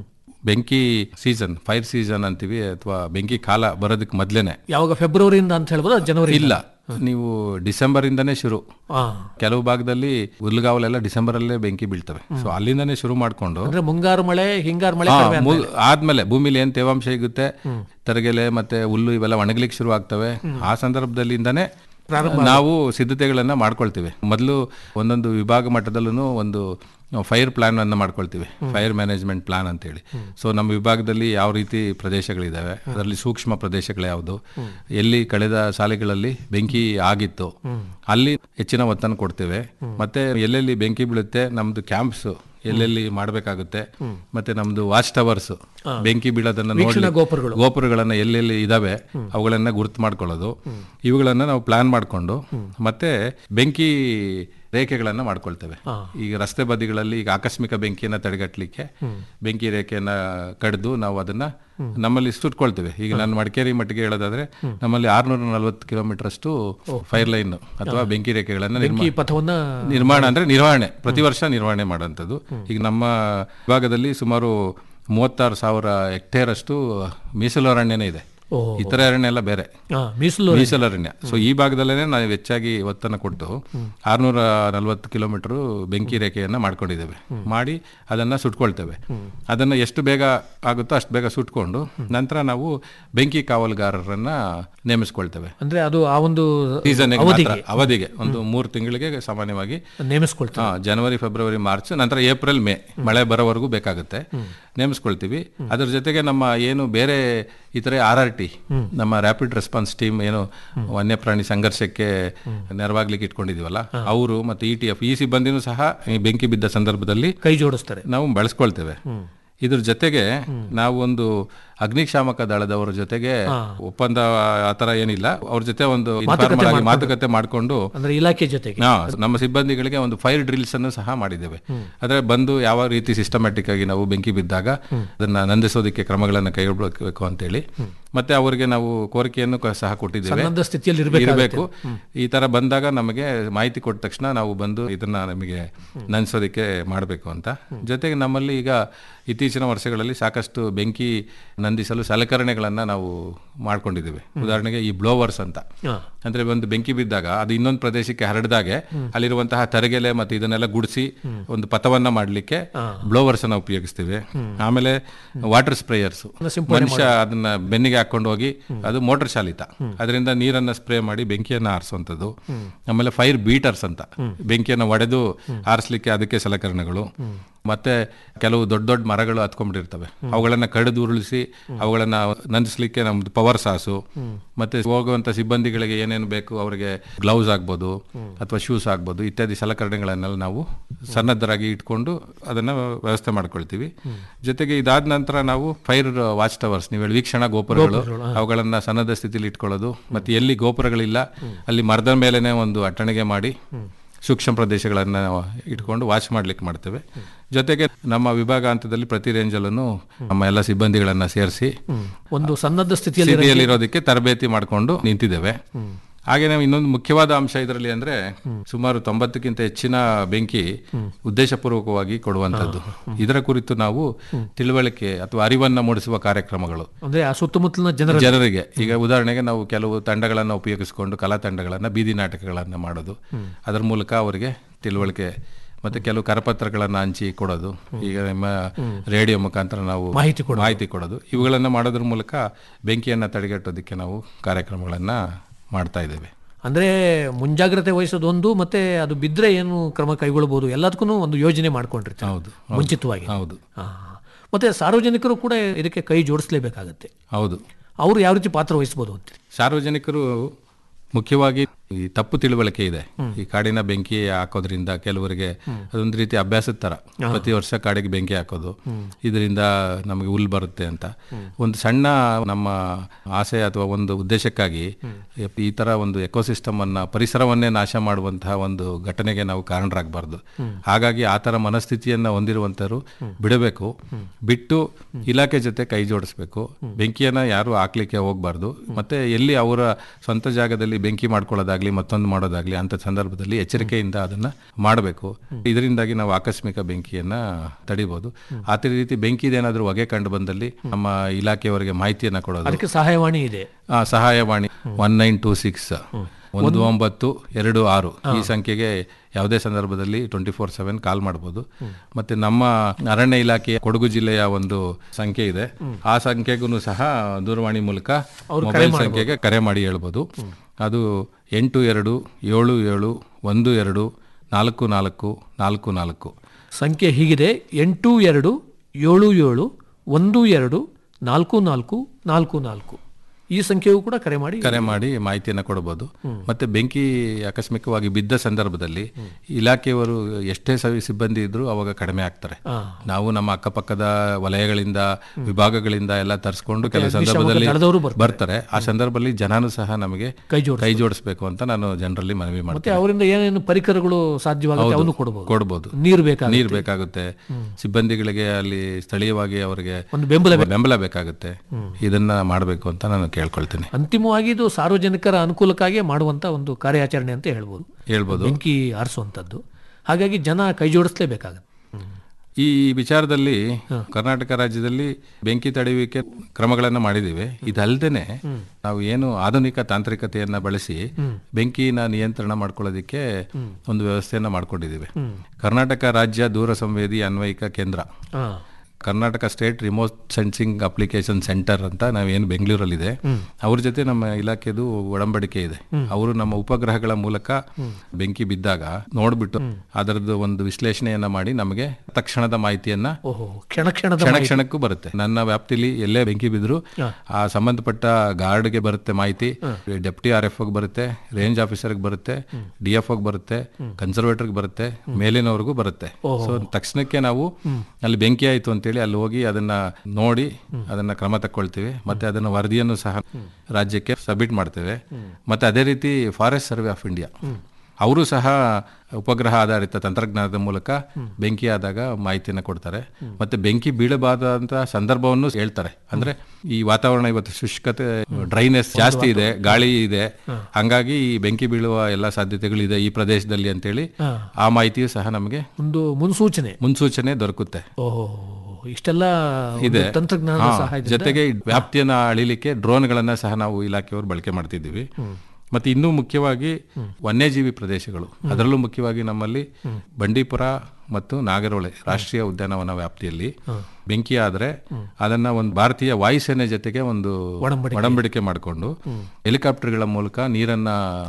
ಬೆಂಕಿ ಸೀಸನ್ ಫೈರ್ ಸೀಸನ್ ಅಂತೀವಿ ಅಥವಾ ಬೆಂಕಿ ಕಾಲ ಬರೋದಕ್ಕೆ ಮೊದ್ಲೇನೆ ಯಾವಾಗ ಫೆಬ್ರವರಿಯಿಂದ ಅಂತ ಹೇಳ್ಬೋದು ಜನವರಿ ಇಲ್ಲ ನೀವು ಡಿಸೆಂಬರ್ ಇಂದನೇ ಶುರು ಹಾಂ ಕೆಲವು ಭಾಗದಲ್ಲಿ ಹುಲ್ಗಾವಲೆಲ್ಲ ಡಿಸೆಂಬರ್ ಅಲ್ಲೇ ಬೆಂಕಿ ಬೀಳ್ತವೆ ಸೊ ಅಲ್ಲಿಂದನೇ ಶುರು ಮಾಡ್ಕೊಂಡು ಅಂದ್ರೆ ಮುಂಗಾರು ಮಳೆ ಹಿಂಗಾರು ಮಳೆ ಆ, ಕಡಿಮೆ ಆದ್ಮೇಲೆ. ಮು- ಆದ್ಮೇಲೆ ಭೂಮಿಲಿ ಏನ್ ತೇವಾಂಶ ಸಿಗುತ್ತೆ ತರಗೆಲೆ ಮತ್ತೆ ಹುಲ್ಲು ಇವೆಲ್ಲ ಒಣಗ್ಲಿಕ್ಕೆ ಶುರು ಆಗ್ತವೆ ಆ ಸಂದರ್ಭದಲ್ಲಿಂದಾನೇ ನಾವು ಸಿದ್ಧತೆಗಳನ್ನ ಮಾಡ್ಕೊಳ್ತೀವಿ ಮೊದಲು ಒಂದೊಂದು ವಿಭಾಗ ಮಟ್ಟದಲ್ಲೂ ಒಂದು ಫೈರ್ ಪ್ಲಾನ್ ಅನ್ನ ಮಾಡ್ಕೊಳ್ತೀವಿ ಫೈರ್ ಮ್ಯಾನೇಜ್ಮೆಂಟ್ ಪ್ಲಾನ್ ಅಂತೇಳಿ ಸೊ ನಮ್ಮ ವಿಭಾಗದಲ್ಲಿ ಯಾವ ರೀತಿ ಪ್ರದೇಶಗಳಿದಾವೆ ಅದರಲ್ಲಿ ಸೂಕ್ಷ್ಮ ಪ್ರದೇಶಗಳು ಯಾವುದು ಎಲ್ಲಿ ಕಳೆದ ಸಾಲಿಗಳಲ್ಲಿ ಬೆಂಕಿ ಆಗಿತ್ತು ಅಲ್ಲಿ ಹೆಚ್ಚಿನ ಒತ್ತನ್ನು ಕೊಡ್ತೇವೆ ಮತ್ತೆ ಎಲ್ಲೆಲ್ಲಿ ಬೆಂಕಿ ಬೀಳುತ್ತೆ ನಮ್ದು ಕ್ಯಾಂಪ್ಸ್ ಎಲ್ಲೆಲ್ಲಿ ಮಾಡಬೇಕಾಗುತ್ತೆ ಮತ್ತೆ ನಮ್ದು ವಾಚ್ ಟವರ್ಸ್ ಬೆಂಕಿ ಬೀಳೋದನ್ನ ನೋಡಿ ಗೋಪುರಗಳು. ಗೋಪುರಗಳನ್ನ ಎಲ್ಲೆಲ್ಲಿ ಇದಾವೆ ಅವುಗಳನ್ನ ಗುರುತು ಮಾಡ್ಕೊಳ್ಳೋದು ಇವುಗಳನ್ನ ನಾವು ಪ್ಲಾನ್ ಮಾಡಿಕೊಂಡು ಮತ್ತೆ ಬೆಂಕಿ ರೇಖೆಗಳನ್ನ ಮಾಡ್ಕೊಳ್ತೇವೆ ಈಗ ರಸ್ತೆ ಬದಿಗಳಲ್ಲಿ ಈಗ ಆಕಸ್ಮಿಕ ಬೆಂಕಿಯನ್ನ ತಡೆಗಟ್ಟಲಿಕ್ಕೆ ಬೆಂಕಿ ರೇಖೆಯನ್ನ ಕಡ್ದು ನಾವು ಅದನ್ನ ನಮ್ಮಲ್ಲಿ ಸುಟ್ಕೊಳ್ತೇವೆ ಈಗ ನಾನು ಮಡಿಕೇರಿ ಮಟ್ಟಿಗೆ ಹೇಳೋದಾದ್ರೆ ನಮ್ಮಲ್ಲಿ ಆರ್ನೂರ ನಲ್ವತ್ತು ಕಿಲೋಮೀಟರ್ ಅಷ್ಟು ಫೈರ್ ಲೈನ್ ಅಥವಾ ಬೆಂಕಿ ರೇಖೆಗಳನ್ನ ನಿರ್ಮಾಣ ಈ ಪಥವನ್ನ ನಿರ್ಮಾಣ ಅಂದ್ರೆ ನಿರ್ವಹಣೆ ಪ್ರತಿ ವರ್ಷ ನಿರ್ವಹಣೆ ಮಾಡುವಂಥದ್ದು ಈಗ ನಮ್ಮ ವಿಭಾಗದಲ್ಲಿ ಸುಮಾರು ಮೂವತ್ತಾರು ಸಾವಿರ ಹೆಕ್ಟೇರ್ ಅಷ್ಟು ಮೀಸಲು ಅರಣ್ಯನೇ ಇದೆ ಓಹೋ. ಇತರ ಅರಣ್ಯ ಎಲ್ಲ ಬೇರೆ ಆ, ಮೀಸಲು ಮೀಸಲು ಅರಣ್ಯ ಸೊ ಈ ಭಾಗದಲ್ಲೇ ನಾವು ಹೆಚ್ಚಾಗಿ ಒತ್ತನ್ನು ಕೊಟ್ಟು ಆರ್ನೂರ ನಲ್ವತ್ತು ಕಿಲೋಮೀಟರ್ ಬೆಂಕಿ ರೇಖೆಯನ್ನ ಮಾಡ್ಕೊಂಡಿದ್ದೇವೆ ಮಾಡಿ ಅದನ್ನ ಸುಟ್ಕೊಳ್ತೇವೆ ಅದನ್ನ ಎಷ್ಟು ಬೇಗ ಆಗುತ್ತೋ ಅಷ್ಟು ಬೇಗ ಸುಟ್ಕೊಂಡು ನಂತರ ನಾವು ಬೆಂಕಿ ಕಾವಲುಗಾರರನ್ನ ನೇಮಿಸ್ಕೊಳ್ತೇವೆ ಅಂದ್ರೆ ಅದು ಆ ಒಂದು ಸೀಸನ್ ಅವಧಿಗೆ ಅವಧಿಗೆ ಒಂದು ಮೂರು ತಿಂಗಳಿಗೆ ಸಾಮಾನ್ಯವಾಗಿ ನೇಮಿಸ್ಕೊಳ್ತಾರೆ ಹಾ ಜನವರಿ ಫೆಬ್ರವರಿ ಮಾರ್ಚ್ ನಂತರ ಏಪ್ರಿಲ್ ಮೇ ಮಳೆ ಬರೋವರೆಗೂ ಬೇಕಾಗುತ್ತೆ ನೇಮಿಸ್ಕೊಳ್ತೀವಿ ಅದ್ರ ಜೊತೆಗೆ ನಮ್ಮ ಏನು ಬೇರೆ ಇತರೆ ಆರ್ ಆರ್ ಟಿ ನಮ್ಮ ರ್ಯಾಪಿಡ್ ರೆಸ್ಪಾನ್ಸ್ ಟೀಮ್ ಏನು ವನ್ಯಪ್ರಾಣಿ ಸಂಘರ್ಷಕ್ಕೆ ನೆರವಾಗ್ಲಿಕ್ಕೆ ಇಟ್ಕೊಂಡಿದೀವಲ್ಲ ಅವರು ಮತ್ತೆ ಇ ಟಿ ಎಫ್ ಈ ಸಿಬ್ಬಂದಿನೂ ಸಹ ಈ ಬೆಂಕಿ ಬಿದ್ದ ಸಂದರ್ಭದಲ್ಲಿ ಕೈ ಜೋಡಿಸ್ತಾರೆ ನಾವು ಬಳಸ್ಕೊಳ್ತೇವೆ ಇದ್ರ ಜೊತೆಗೆ ನಾವು ಒಂದು ಅಗ್ನಿಶಾಮಕ ದಳದವರ ಜೊತೆಗೆ ಒಪ್ಪಂದ ಆತರ ಏನಿಲ್ಲ ಅವ್ರ ಜೊತೆ ಒಂದು informal ಆಗಿ ಮಾತುಕತೆ ಮಾಡಿಕೊಂಡು ಅಂದ್ರೆ ಇಲಾಖೆ ಜೊತೆಗೆ ಹಾ, ನಮ್ಮ ಸಿಬ್ಬಂದಿಗಳಿಗೆ ಒಂದು ಫೈರ್ ಡ್ರಿಲ್ಸ್ ಅನ್ನು ಸಹ ಮಾಡಿದ್ದೇವೆ ಅಂದ್ರೆ ಬಂದು ಯಾವ ರೀತಿ ಸಿಸ್ಟಮ್ಯಾಟಿಕ್ ಆಗಿ ನಾವು ಬೆಂಕಿ ಬಿದ್ದಾಗ ಅದನ್ನ ನಂದಿಸೋದಕ್ಕೆ ಕ್ರಮಗಳನ್ನು ಕೈಗೊಳ್ಳಬೇಕು ಅಂತೇಳಿ ಮತ್ತೆ ಅವರಿಗೆ ನಾವು ಕೋರಿಕೆಯನ್ನು ಕ- ಸಹ ಕೊಟ್ಟಿದ್ದೇವೆ ಸನ್ನದ್ಧ ಸ್ಥಿತಿಯಲ್ಲಿ ಇರ್ಬೇಕು ಇರಬೇಕು ಈ ತರ ಬಂದಾಗ ನಮಗೆ ಮಾಹಿತಿ ಕೊಟ್ಟ ತಕ್ಷಣ ನಾವು ಬಂದು ಇದನ್ನ ನಮಗೆ ನೆನೆಸೋದಕ್ಕೆ ಮಾಡಬೇಕು ಅಂತ ಜೊತೆಗೆ ನಮ್ಮಲ್ಲಿ ಈಗ ಇತ್ತೀಚಿನ ವರ್ಷಗಳಲ್ಲಿ ಸಾಕಷ್ಟು ಬೆಂಕಿ ನಂದಿಸಲು ಸಲಕರಣೆಗಳನ್ನ ನಾವು ಮಾಡ್ಕೊಂಡಿದ್ದೇವೆ ಉದಾಹರಣೆಗೆ ಈ ಬ್ಲೋವರ್ಸ್ ಅಂತ ಹಾ. ಅಂದ್ರೆ ಒಂದು ಬೆಂಕಿ ಬಿದ್ದಾಗ ಅದು ಇನ್ನೊಂದು ಪ್ರದೇಶಕ್ಕೆ ಹರಡಿದಾಗೆ ಅಲ್ಲಿರುವಂತಹ ತರಗೆಲೆ ಮತ್ತೆ ಇದನ್ನೆಲ್ಲ ಗುಡಿಸಿ ಒಂದು ಪಥವನ್ನ ಮಾಡ್ಲಿಕ್ಕೆ ಬ್ಲೋವರ್ಸ್ ಅನ್ನ ಉಪಯೋಗಿಸ್ತೀವಿ ಆಮೇಲೆ ವಾಟರ್ ಸ್ಪ್ರೇಯರ್ಸ್ ಮನುಷ್ಯ ಅದನ್ನ ಬೆನ್ನಿಗೆ ಹಾಕೊಂಡು ಹೋಗಿ ಅದು ಮೋಟರ್ ಚಾಲಿತ ಅದರಿಂದ ನೀರನ್ನ ಸ್ಪ್ರೇ ಮಾಡಿ ಬೆಂಕಿಯನ್ನ ಆರಿಸುವಂಥದ್ದು ಆಮೇಲೆ ಫೈರ್ ಬೀಟರ್ಸ್ ಅಂತ ಬೆಂಕಿಯನ್ನ ಒಡೆದು ಆರಿಸ್ಲಿಕ್ಕೆ ಅದಕ್ಕೆ ಸಲಕರಣೆಗಳು ಮತ್ತೆ ಕೆಲವು ದೊಡ್ಡ ದೊಡ್ಡ ಮರಗಳು ಹತ್ಕೊಂಡ್ಬಿಟ್ಟಿರ್ತವೆ ಅವುಗಳನ್ನ ಕಡಿದು ಉರುಳಿಸಿ ಅವುಗಳನ್ನ ನಂದಿಸ್ಲಿಕ್ಕೆ ನಮ್ದು ಪವರ್ ಸಾಸು ಮತ್ತೆ ಹೋಗುವಂತ ಸಿಬ್ಬಂದಿಗಳಿಗೆ ಏನೇನು ಬೇಕು ಅವರಿಗೆ ಗ್ಲೌಸ್ ಆಗ್ಬೋದು ಅಥವಾ ಶೂಸ್ ಆಗ್ಬೋದು ಇತ್ಯಾದಿ ಸಲಕರಣೆಗಳನ್ನೆಲ್ಲ ನಾವು ಸನ್ನದ್ಧರಾಗಿ ಇಟ್ಕೊಂಡು ಅದನ್ನ ವ್ಯವಸ್ಥೆ ಮಾಡ್ಕೊಳ್ತೀವಿ ಜೊತೆಗೆ ಇದಾದ ನಂತರ ನಾವು ಫೈರ್ ವಾಚ್ ಟವರ್ಸ್ ನೀವು ಹೇಳಿ ವೀಕ್ಷಣಾ ಗೋಪುರಗಳು ಅವುಗಳನ್ನ ಸನ್ನದ್ಧ ಸ್ಥಿತಿಲಿ ಇಟ್ಕೊಳ್ಳೋದು ಮತ್ತೆ ಎಲ್ಲಿ ಗೋಪುರಗಳಿಲ್ಲ ಅಲ್ಲಿ ಮರದ ಮೇಲೆನೆ ಒಂದು ಅಟ್ಟಣಿಗೆ ಮಾಡಿ ಸೂಕ್ಷ್ಮ ಪ್ರದೇಶಗಳನ್ನ ಇಟ್ಕೊಂಡು ವಾಚ್ ಮಾಡ್ಲಿಕ್ಕೆ ಮಾಡ್ತೇವೆ ಜೊತೆಗೆ ನಮ್ಮ ವಿಭಾಗ ಹಂತದಲ್ಲಿ ಪ್ರತಿ ರೇಂಜಲ್ಲೂ ನಮ್ಮ ಎಲ್ಲ ಸಿಬ್ಬಂದಿಗಳನ್ನ ಸೇರಿಸಿ ಒಂದು ಸನ್ನದ್ಧ ಸ್ಥಿತಿಯಲ್ಲಿ ಸ್ಥಿತಿಯಲ್ಲಿರೋದಕ್ಕೆ ತರಬೇತಿ ಮಾಡಿಕೊಂಡು ನಿಂತಿದ್ದೇವೆ ಹಾಗೆ ನಾವು ಇನ್ನೊಂದು ಮುಖ್ಯವಾದ ಅಂಶ ಇದರಲ್ಲಿ ಅಂದ್ರೆ ಸುಮಾರು ತೊಂಬತ್ತಕ್ಕಿಂತ ಹೆಚ್ಚಿನ ಬೆಂಕಿ ಉದ್ದೇಶಪೂರ್ವಕವಾಗಿ ಕೊಡುವಂತದ್ದು ಇದರ ಕುರಿತು ನಾವು ತಿಳುವಳಿಕೆ ಅಥವಾ ಅರಿವನ್ನ ಮೂಡಿಸುವ ಕಾರ್ಯಕ್ರಮಗಳು ಅಂದ್ರೆ ಆ ಸುತ್ತಮುತ್ತಲಿನ ಜನರ ಜನರಿಗೆ ಈಗ ಉದಾಹರಣೆಗೆ ನಾವು ಕೆಲವು ತಂಡಗಳನ್ನು ಉಪಯೋಗಿಸಿಕೊಂಡು ಕಲಾ ತಂಡಗಳನ್ನ ಬೀದಿ ನಾಟಕಗಳನ್ನ ಮಾಡೋದು ಅದರ ಮೂಲಕ ಅವರಿಗೆ ತಿಳುವಳಿಕೆ ಮತ್ತೆ ಕೆಲವು ಕರಪತ್ರಗಳನ್ನ ಹಂಚಿ ಕೊಡೋದು ಈಗ ನಿಮ್ಮ ರೇಡಿಯೋ ಮುಖಾಂತರ ನಾವು ಮಾಹಿತಿ ಕೊಡೋದು. ಮಾಹಿತಿ ಕೊಡೋದು ಇವುಗಳನ್ನ ಮಾಡೋದ್ರ ಮೂಲಕ ಬೆಂಕಿಯನ್ನ ತಡೆಗಟ್ಟೋದಕ್ಕೆ ನಾವು ಕಾರ್ಯಕ್ರಮಗಳನ್ನ ಮಾಡ್ತಾ ಇದ್ದೇವೆ ಅಂದ್ರೆ ಮುಂಜಾಗ್ರತೆ ವಹಿಸೋದೊಂದು ಮತ್ತೆ ಅದು ಬಿದ್ದರೆ ಏನು ಕ್ರಮ ಕೈಗೊಳ್ಬೋದು ಎಲ್ಲದಕ್ಕೂ ಒಂದು ಯೋಜನೆ ಮಾಡ್ಕೊಂಡಿರ್ತಾರೆ ಹೌದು ಮುಂಚಿತವಾಗಿ ಹೌದು ಆ, ಮತ್ತೆ ಸಾರ್ವಜನಿಕರು ಕೂಡ ಇದಕ್ಕೆ ಕೈ ಜೋಡಿಸಲೇಬೇಕಾಗತ್ತೆ ಹೌದು ಅವರು ಯಾವ ರೀತಿ ಪಾತ್ರ ವಹಿಸ್ಬೋದು ಅಂತ ಸಾರ್ವಜನಿಕರು ಮುಖ್ಯವಾಗಿ ಈ ತಪ್ಪು ತಿಳುವಳಿಕೆ ಇದೆ ಈ ಕಾಡಿನ ಬೆಂಕಿ ಹಾಕೋದ್ರಿಂದ ಕೆಲವರಿಗೆ ಅದೊಂದು ರೀತಿ ಅಭ್ಯಾಸದ ತರ ಪ್ರತಿ ವರ್ಷ ಕಾಡಿಗೆ ಬೆಂಕಿ ಹಾಕೋದು ಇದರಿಂದ ನಮಗೆ ಹುಲ್ ಬರುತ್ತೆ ಅಂತ ಒಂದು ಸಣ್ಣ ನಮ್ಮ ಆಸೆ ಅಥವಾ ಒಂದು ಉದ್ದೇಶಕ್ಕಾಗಿ ಈ ತರ ಒಂದು ಎಕೋಸಿಸ್ಟಮ್ ಅನ್ನ ಪರಿಸರವನ್ನೇ ನಾಶ ಮಾಡುವಂತಹ ಒಂದು ಘಟನೆಗೆ ನಾವು ಕಾರಣರಾಗಬಾರ್ದು ಹಾಗಾಗಿ ಆ ತರ ಮನಸ್ಥಿತಿಯನ್ನ ಹೊಂದಿರುವಂತರು ಬಿಡಬೇಕು ಬಿಟ್ಟು ಇಲಾಖೆ ಜೊತೆ ಕೈ ಜೋಡಿಸ್ಬೇಕು ಬೆಂಕಿಯನ್ನ ಯಾರು ಹಾಕ್ಲಿಕ್ಕೆ ಹೋಗ್ಬಾರ್ದು ಮತ್ತೆ ಎಲ್ಲಿ ಅವರ ಸ್ವಂತ ಜಾಗದಲ್ಲಿ ಬೆಂಕಿ ಮಾಡ್ಕೊಳ್ಳೋದಾಗ್ಲಿ ಮತ್ತೊಂದು ಮಾಡೋದಾಗ್ಲಿ ಅಂತ ಸಂದರ್ಭದಲ್ಲಿ ಎಚ್ಚರಿಕೆಯಿಂದ ಅದನ್ನ ಮಾಡಬೇಕು ಇದರಿಂದಾಗಿ ನಾವು ಆಕಸ್ಮಿಕ ಬೆಂಕಿಯನ್ನ ತಡಿಬಹುದು ಆ ರೀತಿ ಬೆಂಕಿದೇನಾದ್ರೂ ಹೊಗೆ ಕಂಡು ಬಂದಲ್ಲಿ ನಮ್ಮ ಇಲಾಖೆಯವರಿಗೆ ಮಾಹಿತಿಯನ್ನ ಕೊಡೋದು ಅದಕ್ಕೆ ಸಹಾಯವಾಣಿ ಇದೆ ಆ, ಸಹಾಯವಾಣಿ ಒನ್ ನೈನ್ ಟೂ ಸಿಕ್ಸ್ ಒಂದು ಒಂಬತ್ತು ಎರಡು ಆರು ಈ ಸಂಖ್ಯೆಗೆ ಯಾವುದೇ ಸಂದರ್ಭದಲ್ಲಿ ಟ್ವೆಂಟಿ ಫೋರ್ ಸೆವೆನ್ ಕಾಲ್ ಮಾಡಬಹುದು ಮತ್ತೆ ನಮ್ಮ ಅರಣ್ಯ ಇಲಾಖೆಯ ಕೊಡಗು ಜಿಲ್ಲೆಯ ಒಂದು ಸಂಖ್ಯೆ ಇದೆ ಆ ಸಂಖ್ಯೆಗೂ ಸಹ ದೂರವಾಣಿ ಮೂಲಕ ಮೊಬೈಲ್ ಸಂಖ್ಯೆಗೆ ಕರೆ ಮಾಡಿ ಹೇಳ್ಬೋದು ಅದು ಎಂಟು ಎರಡು ಏಳು ಏಳು ಒಂದು ಎರಡು ನಾಲ್ಕು ನಾಲ್ಕು ನಾಲ್ಕು ನಾಲ್ಕು ಸಂಖ್ಯೆ ಹೀಗಿದೆ ಎಂಟು ಎರಡು ಏಳು ಏಳು ಒಂದು ಎರಡು ನಾಲ್ಕು ನಾಲ್ಕು ನಾಲ್ಕು ನಾಲ್ಕು ಈ ಸಂಖ್ಯೆಯೂ ಕೂಡ ಕರೆ ಮಾಡಿ ಕರೆ ಮಾಡಿ ಮಾಹಿತಿಯನ್ನು ಕೊಡಬಹುದು ಮತ್ತೆ ಬೆಂಕಿ ಆಕಸ್ಮಿಕವಾಗಿ ಬಿದ್ದ ಸಂದರ್ಭದಲ್ಲಿ ಇಲಾಖೆಯವರು ಎಷ್ಟೇ ಸವಿ ಸಿಬ್ಬಂದಿ ಇದ್ರೂ ಅವಾಗ ಕಡಿಮೆ ಆಗ್ತಾರೆ ಆ. ನಾವು ನಮ್ಮ ಅಕ್ಕಪಕ್ಕದ ವಲಯಗಳಿಂದ ವಿಭಾಗಗಳಿಂದ ಎಲ್ಲ ತರಿಸ್ಕೊಂಡು ಕೆಲವು ಸಂದರ್ಭದಲ್ಲಿ ದಳದವರು ಬರ್ತಾರೆ. ಬರ್ತಾರೆ ಆ ಸಂದರ್ಭದಲ್ಲಿ ಜನನು ಸಹ ನಮಗೆ ಕೈ ಜೋಡಿಸಿ ಕೈ ಜೋಡಿಸ್ಬೇಕು ಅಂತ ನಾನು ಜನರಲ್ಲಿ ಮನವಿ ಮಾಡ್ತೀನಿ ಮತ್ತೆ ಅವರಿಂದ ಏನೇನು ಪರಿಕರಗಳು ಸಾಧ್ಯವಾಗುತ್ತೆ ಅವನು ಕೊಡಬಹುದು ಕೊಡ್ಬೋದು ನೀರು ಬೇಕಾಗುತ್ತೆ ನೀರು ಬೇಕಾಗುತ್ತೆ ಸಿಬ್ಬಂದಿಗಳಿಗೆ ಅಲ್ಲಿ ಸ್ಥಳೀಯವಾಗಿ ಅವರಿಗೆ ಒಂದು ಬೆಂಬಲ ಬೆಂಬಲ ಬೇಕಾಗುತ್ತೆ ಇದನ್ನ ಮಾಡಬೇಕು ಅಂತ ನಾನು ಕೇಳ್ಕೊಳ್ತೀನಿ ಅಂತಿಮವಾಗಿ ಇದು ಸಾರ್ವಜನಿಕರ ಅನುಕೂಲಕ್ಕಾಗಿ ಮಾಡುವಂತ ಒಂದು ಕಾರ್ಯಾಚರಣೆ ಅಂತ ಹೇಳ್ಬೋದು ಹೇಳ್ಬೋದು ಬೆಂಕಿ ಆರಿಸುವಂಥದ್ದು ಹಾಗಾಗಿ ಜನ ಕೈ ಜೋಡಿಸ್ಲೇಬೇಕಾಗುತ್ತೆ ಈ ವಿಚಾರದಲ್ಲಿ ಕರ್ನಾಟಕ ರಾಜ್ಯದಲ್ಲಿ ಬೆಂಕಿ ತಡೆಯುವಿಕೆ ಕ್ರಮಗಳನ್ನು ಮಾಡಿದ್ದೀವಿ ಇದಲ್ದೇನೆ ನಾವು ಏನು ಆಧುನಿಕ ತಾಂತ್ರಿಕತೆಯನ್ನ ಬಳಸಿ ಬೆಂಕಿನ ನಿಯಂತ್ರಣ ಮಾಡ್ಕೊಳ್ಳೋದಕ್ಕೆ ಒಂದು ವ್ಯವಸ್ಥೆಯನ್ನ ಮಾಡ್ಕೊಂಡಿದ್ದೀವಿ ಕರ್ನಾಟಕ ರಾಜ್ಯ ದೂರ ಸಂವೇದಿ ಅನ್ವಯಿಕ ಕೇಂದ್ರ ಹಾ Karnataka state remote sensing application centre ಅಂತ ನಾವೇನು ಬೆಂಗಳೂರಲ್ಲಿದೆ ಅವ್ರ ಜೊತೆ ನಮ್ಮ ಇಲಾಖೆದು ಒಡಂಬಡಿಕೆ ಇದೆ ಅವರು ನಮ್ಮ ಉಪಗ್ರಹಗಳ ಮೂಲಕ ಬೆಂಕಿ ಬಿದ್ದಾಗ ನೋಡ್ಬಿಟ್ಟು ಅದರದ್ದು ಒಂದು ವಿಶ್ಲೇಷಣೆಯನ್ನ ಮಾಡಿ ನಮಗೆ ತಕ್ಷಣದ ಮಾಹಿತಿಯನ್ನ ಓಹೋ ಕ್ಷಣ ಕ್ಷಣದ ಕ್ಷಣ ಕ್ಷಣಕ್ಕೂ ಬರುತ್ತೆ ನನ್ನ ವ್ಯಾಪ್ತಿಲಿ ಎಲ್ಲೇ ಬೆಂಕಿ ಬಿದ್ರು ಆ ಸಂಬಂಧಪಟ್ಟ ಗಾರ್ಡ್ಗೆ ಬರುತ್ತೆ ಮಾಹಿತಿ ಡೆಪ್ಟಿ ಆರ್ ಎಫ್ ಬರುತ್ತೆ ರೇಂಜ್ ಆಫೀಸರ್ಗೆ ಬರುತ್ತೆ ಡಿ ಎಫ್ ಬರುತ್ತೆ ಕನ್ಸರ್ವೇಟರ್ಗೆ ಬರುತ್ತೆ ಮೇಲಿನವ್ರಿಗೂ ಬರುತ್ತೆ ಸೊ ತಕ್ಷಣಕ್ಕೆ ನಾವು ಅಲ್ಲಿ ಬೆಂಕಿ ಆಯ್ತು ಅಂತೇಳಿ ಅಲ್ಲಿ ಹೋಗಿ ಅದನ್ನ ನೋಡಿ ಅದನ್ನ ಕ್ರಮ ತಕ್ಕೊಳ್ತೀವಿ ಮತ್ತೆ ಅದನ್ನ ವರದಿಯನ್ನು ಸಹ ರಾಜ್ಯಕ್ಕೆ ಸಬ್ಮಿಟ್ ಮಾಡ್ತೇವೆ ಮತ್ತೆ ಅದೇ ರೀತಿ ಫಾರೆಸ್ಟ್ ಸರ್ವೆ ಆಫ್ ಇಂಡಿಯಾ ಅವರು ಸಹ ಉಪಗ್ರಹ ಆಧಾರಿತ ತಂತ್ರಜ್ಞಾನದ ಮೂಲಕ ಬೆಂಕಿ ಆದಾಗ ಮಾಹಿತಿಯನ್ನು ಕೊಡ್ತಾರೆ ಮತ್ತೆ ಬೆಂಕಿ ಬೀಳಬಾರದಂತ ಸಂದರ್ಭವನ್ನು ಹೇಳ್ತಾರೆ ಅಂದ್ರೆ ಈ ವಾತಾವರಣ ಇವತ್ತು ಶುಷ್ಕತೆ ಡ್ರೈನೆಸ್ ಜಾಸ್ತಿ ಇದೆ ಗಾಳಿ ಇದೆ ಹಂಗಾಗಿ ಈ ಬೆಂಕಿ ಬೀಳುವ ಎಲ್ಲ ಸಾಧ್ಯತೆಗಳಿದೆ ಈ ಪ್ರದೇಶದಲ್ಲಿ ಅಂತೇಳಿ ಆ ಮಾಹಿತಿಯು ಸಹ ನಮಗೆ ಒಂದು ಮುನ್ಸೂಚನೆ ಮುನ್ಸೂಚನೆ ದೊರಕುತ್ತೆ ಓಹೋ ಇಷ್ಟೆಲ್ಲ ಒಂದು ಇದೆ ತಂತ್ರಜ್ಞಾನದ ಹಾ, ಸಹಾಯದಿಂದ ಜೊತೆಗೆ ಈ ವ್ಯಾಪ್ತಿಯನ್ನ ಅಳಿಲಿಕ್ಕೆ ಡ್ರೋನ್ಗಳನ್ನ ಸಹ ನಾವು ಇಲಾಖೆಯವರು ಬಳಕೆ ಮಾಡ್ತಿದ್ದೀವಿ ಮತ್ತೆ ಇನ್ನೂ ಮುಖ್ಯವಾಗಿ ವನ್ಯಜೀವಿ ಪ್ರದೇಶಗಳು ಅದರಲ್ಲೂ ಮುಖ್ಯವಾಗಿ ನಮ್ಮಲ್ಲಿ ಬಂಡೀಪುರ ಮತ್ತು ನಾಗರಹೊಳೆ ರಾಷ್ಟ್ರೀಯ ಉದ್ಯಾನವನ ವ್ಯಾಪ್ತಿಯಲ್ಲಿ ಬೆಂಕಿ ಆದ್ರೆ ಅದನ್ನ ಒಂದು ಭಾರತೀಯ ವಾಯುಸೇನೆ ಜೊತೆಗೆ ಒಂದು ಒಡಂಬಡಿಕೆ ಮಾಡಿಕೊಂಡು ಹೆಲಿಕಾಪ್ಟರ್ಗಳ ಮೂಲಕ ನೀರನ್ನ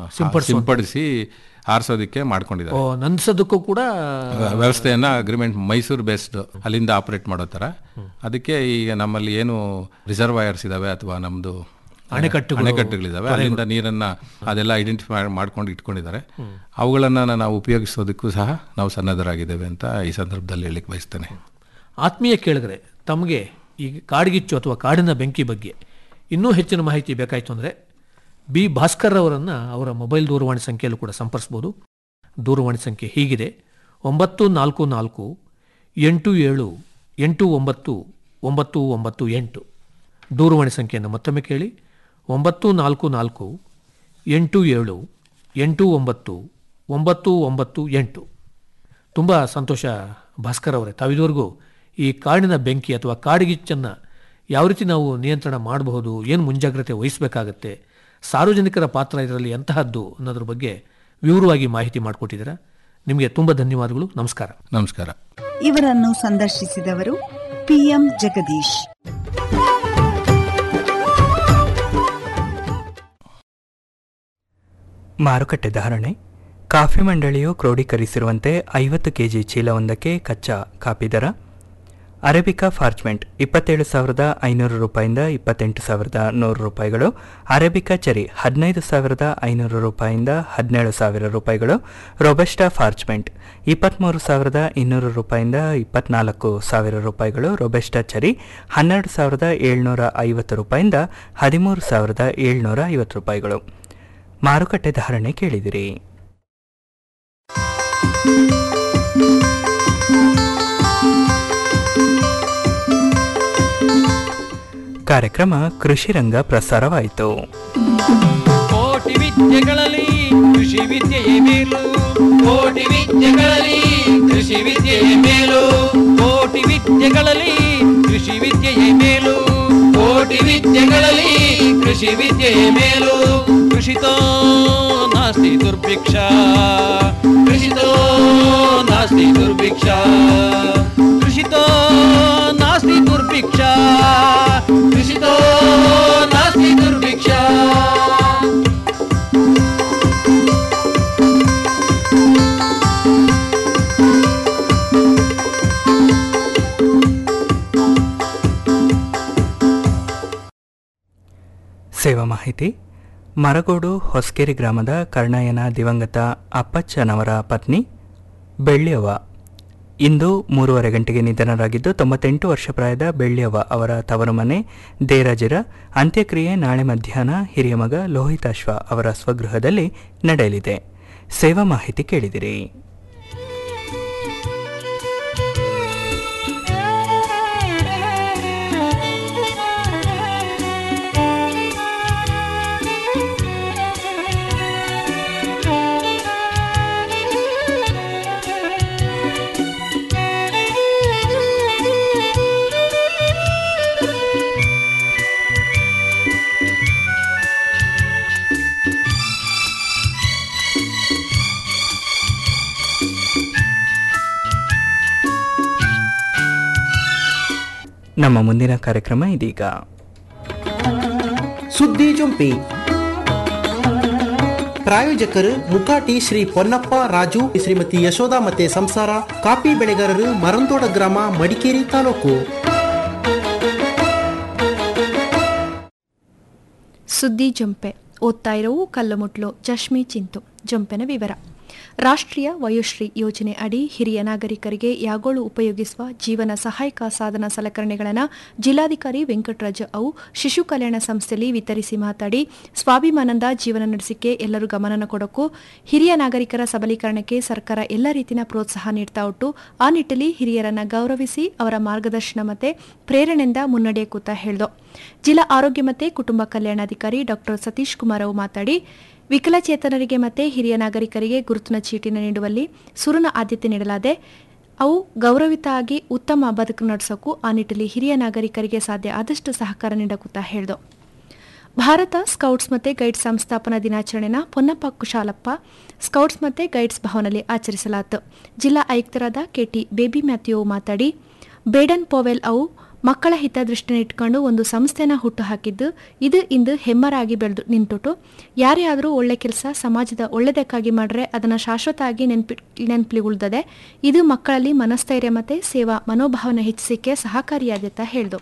ಸಿಂಪಡಿಸಿ ಹಾರಿಸೋದಕ್ಕೆ ಮಾಡ್ಕೊಂಡಿದ್ದಾರೆ ಓ ನನ್ಸೋದಕ್ಕೂ ಕೂಡ ವ್ಯವಸ್ಥೆಯನ್ನ ಅಗ್ರಿಮೆಂಟ್ ಮೈಸೂರು ಬೇಸ್ಡ್ ಅಲ್ಲಿಂದ ಆಪರೇಟ್ ಮಾಡೋ ತರ ಅದಕ್ಕೆ ಈಗ ನಮ್ಮಲ್ಲಿ ಏನು ರಿಸರ್ವಾಯರ್ಸ್ ಇದಾವೆ ಅಥವಾ ನಮ್ದು ಅಣೆಕಟ್ಟುಗಳು, ಅಣೆಕಟ್ಟುಗಳಿದಾವೆ ಅಲ್ಲಿಂದ ನೀರನ್ನ ಅದೆಲ್ಲ ಐಡೆಂಟಿಫೈ ಮಾಡ್ಕೊಂಡು ಇಟ್ಕೊಂಡಿದ್ದಾರೆ ಅವುಗಳನ್ನ ನಾವು ಉಪಯೋಗಿಸೋದಕ್ಕೂ ಸಹ ನಾವು ಸನ್ನದ್ಧರಾಗಿದ್ದೇವೆ ಅಂತ ಈ ಸಂದರ್ಭದಲ್ಲಿ ಹೇಳಿಕ್ ಬಯಸ್ತೇನೆ ಆತ್ಮೀಯ ಕೇಳಿದ್ರೆ ತಮಗೆ ಈ ಕಾಡ್ಗಿಚ್ಚು ಅಥವಾ ಕಾಡಿನ ಬೆಂಕಿ ಬಗ್ಗೆ ಇನ್ನೂ ಹೆಚ್ಚಿನ ಮಾಹಿತಿ ಬೇಕಾಯಿತು ಅಂದರೆ ಬಿ ಭಾಸ್ಕರ್ ಅವರನ್ನು ಅವರ ಮೊಬೈಲ್ ದೂರವಾಣಿ ಸಂಖ್ಯೆಯಲ್ಲೂ ಕೂಡ ಸಂಪರ್ಸ್ಬೋದು ದೂರವಾಣಿ ಸಂಖ್ಯೆ ಹೀಗಿದೆ ಒಂಬತ್ತು ನಾಲ್ಕು ನಾಲ್ಕು ಎಂಟು ಏಳು ಎಂಟು ಒಂಬತ್ತು ಒಂಬತ್ತು ಒಂಬತ್ತು ಎಂಟು ದೂರವಾಣಿ ಸಂಖ್ಯೆಯನ್ನು ಮತ್ತೊಮ್ಮೆ ಕೇಳಿ ಒಂಬತ್ತು ನಾಲ್ಕು ನಾಲ್ಕು ಎಂಟು ಏಳು ಎಂಟು ಒಂಬತ್ತು ಒಂಬತ್ತು ಒಂಬತ್ತು ಎಂಟು ತುಂಬ ಸಂತೋಷ ಭಾಸ್ಕರ್ ಅವರೇ ತಾವಿದುವರೆಗೂ ಈ ಕಾಡಿನ ಬೆಂಕಿ ಅಥವಾ ಕಾಡಿಗಿಚ್ಚನ್ನು ಯಾವ ರೀತಿ ನಾವು ನಿಯಂತ್ರಣ ಮಾಡಬಹುದು ಏನು ಮುಂಜಾಗ್ರತೆ ವಹಿಸಬೇಕಾಗತ್ತೆ ಸಾರ್ವಜನಿಕರ ಪಾತ್ರ ಇದರಲ್ಲಿ ಎಂತಹದ್ದು ಅನ್ನೋದ್ರ ಬಗ್ಗೆ ವಿವರವಾಗಿ ಮಾಹಿತಿ ಮಾಡಿಕೊಟ್ಟಿದ್ದೀರಾ ನಿಮಗೆ ತುಂಬ ಧನ್ಯವಾದಗಳು ನಮಸ್ಕಾರ ನಮಸ್ಕಾರ ಇವರನ್ನು ಸಂದರ್ಶಿಸಿದವರು ಪಿಎಂ ಜಗದೀಶ್ ಮಾರುಕಟ್ಟೆ ಧಾರಣೆ ಕಾಫಿ ಮಂಡಳಿಯು ಕ್ರೋಢೀಕರಿಸಿರುವಂತೆ ಐವತ್ತು ಕೆಜಿ ಚೀಲವೊಂದಕ್ಕೆ ಕಚ್ಚಾ ಕಾಫಿ ದರ ಅರೇಬಿಕಾ ಫಾರ್ಚ್ಮೆಂಟ್ ಇಪ್ಪತ್ತೇಳು ಸಾವಿರದ ಐನೂರು ರೂಪಾಯಿಂದ ಇಪ್ಪತ್ತೆಂಟು ಸಾವಿರದ ನೂರು ರೂಪಾಯಿಗಳು ಅರೇಬಿಕಾ ಚೆರಿ ಹದಿನೈದು ಸಾವಿರದ ಐನೂರು ರೂಪಾಯಿಂದ ಹದಿನೇಳು ಸಾವಿರ ರೂಪಾಯಿಗಳು ರೊಬೆಸ್ಟಾ ಫಾರ್ಚ್ಮೆಂಟ್ ಇಪ್ಪತ್ತ್ಮೂರು ಸಾವಿರದ ಇನ್ನೂರು ರೂಪಾಯಿಂದ ಇಪ್ಪತ್ನಾಲ್ಕು ಸಾವಿರ ರೂಪಾಯಿಗಳು ರೊಬೆಸ್ಟಾ ಚೆರಿ ಹನ್ನೆರಡು ಸಾವಿರದ ಏಳ್ನೂರ ಐವತ್ತು ರೂಪಾಯಿಂದ ಹದಿಮೂರು ಸಾವಿರದ ಏಳ್ನೂರ ಐವತ್ತು ರೂಪಾಯಿಗಳು ಮಾರುಕಟ್ಟೆ ಧಾರಣೆ ಕೇಳಿದಿರಿ ಕಾರ್ಯಕ್ರಮ ಕೃಷಿ ರಂಗ ಪ್ರಸಾರವಾಯಿತು ಕೋಟಿ ವಿದ್ಯೆಗಳಲ್ಲಿ ಕೃಷಿ ವಿದ್ಯೆಯೇ ಮೇಲು ಕೋಟಿ ವಿದ್ಯೆಗಳಲ್ಲಿ ಕೃಷಿ ವಿದ್ಯೆಯೇ ಮೇಲು ಕೋಟಿ ವಿದ್ಯೆಗಳಲ್ಲಿ ಕೃಷಿ ವಿದ್ಯೆಯೇ ಮೇಲು ಕೋಟಿ ವಿದ್ಯೆಗಳಲ್ಲಿ ಕೃಷಿ ವಿದ್ಯೆಯೇ ಮೇಲು ಕೃಷಿತೋ ನಾಸ್ತಿ ದುರ್ಭಿಕ್ಷ ಕೃಷಿತೋ ನಾಸ್ತಿ ದುರ್ಭಿಕ್ಷ ಕೃಷಿತೋ ನಾಸ್ತಿ ದುರ್ಭಿಕ್ಷ ಕೃಷಿತೋ ನಾಸ್ತಿ ದುರ್ಭಿಕ್ಷ ಸೇವಾ ಮಾಹಿತಿ ಮರಗೋಡು ಹೊಸಕೆರೆ ಗ್ರಾಮದ ಕರ್ಣಯ್ಯನ ದಿವಂಗತ ಅಪ್ಪಚ್ಚನವರ ಪತ್ನಿ ಬೆಳ್ಳಿಯವ್ವ ಇಂದು ಮೂರುವರೆ ಗಂಟೆಗೆ ನಿಧನರಾಗಿದ್ದು ತೊಂಬತ್ತೆಂಟು ವರ್ಷ ಪ್ರಾಯದ ಬೆಳ್ಳಿಯವ್ವ ಅವರ ತವರು ಮನೆ ದೇರಾಜಿರ ಅಂತ್ಯಕ್ರಿಯೆ ನಾಳೆ ಮಧ್ಯಾಹ್ನ ಹಿರಿಯ ಮಗ ಲೋಹಿತಾಶ್ವ ಅವರ ಸ್ವಗೃಹದಲ್ಲಿ ನಡೆಯಲಿದೆ ಸೇವಾ ಮಾಹಿತಿ ಕೇಳಿದಿರಿ ನಮ್ಮ ಮುಂದಿನ ಕಾರ್ಯಕ್ರಮ ಇದೀಗ ಸುದ್ದಿ ಜೊಂಪಿ ಪ್ರಾಯೋಜಕರು ಮುಕಾಟಿ ಶ್ರೀ ಪೊನ್ನಪ್ಪ ರಾಜು ಶ್ರೀಮತಿ ಯಶೋಧ ಮತ್ತೆ ಸಂಸಾರ ಕಾಫಿ ಬೆಳೆಗಾರರು ಮರಂದೋಡ ಗ್ರಾಮ ಮಡಿಕೇರಿ ತಾಲೂಕು ಸುದ್ದಿ ಜಂಪೆ ಓದ್ತಾ ಇರೋವು ಕಲ್ಲುಮುಟ್ಲು ಜಶ್ಮಿ ಚಿಂತು ಜಂಪೆನ ವಿವರ ರಾಷ್ಟ್ರೀಯ ವಯೋಶ್ರೀ ಯೋಜನೆ ಅಡಿ ಹಿರಿಯ ನಾಗರಿಕರಿಗೆ ಯಾಗೋಳು ಉಪಯೋಗಿಸುವ ಜೀವನ ಸಹಾಯಕ ಸಾಧನ ಸಲಕರಣೆಗಳನ್ನು ಜಿಲ್ಲಾಧಿಕಾರಿ ವೆಂಕಟರಾಜ ಅವು ಶಿಶು ಕಲ್ಯಾಣ ಸಂಸ್ಥೆಯಲ್ಲಿ ವಿತರಿಸಿ ಮಾತಾಡಿ ಸ್ವಾಭಿಮಾನದ ಜೀವನ ನಡೆಸಿಕೆ ಎಲ್ಲರೂ ಗಮನ ಕೊಡೋಕು ಹಿರಿಯ ನಾಗರಿಕರ ಸಬಲೀಕರಣಕ್ಕೆ ಸರ್ಕಾರ ಎಲ್ಲ ರೀತಿಯ ಪ್ರೋತ್ಸಾಹ ನೀಡ್ತಾ ಉಂಟು ಆ ನಿಟ್ಟಲ್ಲಿ ಹಿರಿಯರನ್ನ ಗೌರವಿಸಿ ಅವರ ಮಾರ್ಗದರ್ಶನ ಮತ್ತೆ ಪ್ರೇರಣೆಯಿಂದ ಮುನ್ನಡೆಯಕೂತ ಹೇಳ್ದು ಜಿಲ್ಲಾ ಆರೋಗ್ಯ ಮತ್ತು ಕುಟುಂಬ ಕಲ್ಯಾಣಾಧಿಕಾರಿ ಡಾಕ್ಟರ್ ಸತೀಶ್ ಕುಮಾರ್ ಅವು ಮಾತಾಡಿ ವಿಕಲಚೇತನರಿಗೆ ಮತ್ತು ಹಿರಿಯ ನಾಗರಿಕರಿಗೆ ಗುರುತಿನ ಚೀಟಿನ ನೀಡುವಲ್ಲಿ ಸುರುನ ಆದ್ಯತೆ ನೀಡಲಾದೆ ಅವು ಗೌರವಿತ ಆಗಿ ಉತ್ತಮ ಬದುಕು ನಡೆಸೋಕು ಆ ನಿಟ್ಟಲ್ಲಿ ಹಿರಿಯ ನಾಗರಿಕರಿಗೆ ಸಾಧ್ಯ ಆದಷ್ಟು ಸಹಕಾರ ನೀಡಕೂತ ಹೇಳ್ದು ಭಾರತ ಸ್ಕೌಟ್ಸ್ ಮತ್ತು ಗೈಡ್ಸ್ ಸಂಸ್ಥಾಪನಾ ದಿನಾಚರಣೆನ ಪೊನ್ನಪ್ಪ ಕುಶಾಲಪ್ಪ ಸ್ಕೌಟ್ಸ್ ಮತ್ತು ಗೈಡ್ಸ್ ಭವನದಲ್ಲಿ ಆಚರಿಸಲಾಯಿತು ಜಿಲ್ಲಾ ಆಯುಕ್ತರಾದ ಕೆಟಿ ಬೇಬಿ ಮ್ಯಾಥ್ಯೂ ಮಾತಾಡಿ ಬೇಡನ್ ಪೋವೆಲ್ ಅವು ಮಕ್ಕಳ ಹಿತದೃಷ್ಟಿನ ಇಟ್ಕೊಂಡು ಒಂದು ಸಂಸ್ಥೆನ ಹುಟ್ಟು ಹಾಕಿದ್ದು ಇದು ಇಂದು ಹೆಮ್ಮರಾಗಿ ಬೆಳೆದು ನಿಂತುಟು ಯಾರೇ ಆದರೂ ಒಳ್ಳೆ ಕೆಲಸ ಸಮಾಜದ ಒಳ್ಳೆದಕ್ಕಾಗಿ ಮಾಡ್ರೆ ಅದನ್ನು ಶಾಶ್ವತ ಆಗಿ ನೆನ್ಪಿ ನೆನಪಲಿ ಉಳಿದದೆ ಇದು ಮಕ್ಕಳಲ್ಲಿ ಮನಸ್ಥೈರ್ಯ ಮತ್ತು ಸೇವಾ ಮನೋಭಾವನೆ ಹೆಚ್ಚಿಸಿಕೆ ಸಹಕಾರಿಯಾದತ್ತ ಹೇಳ್ದು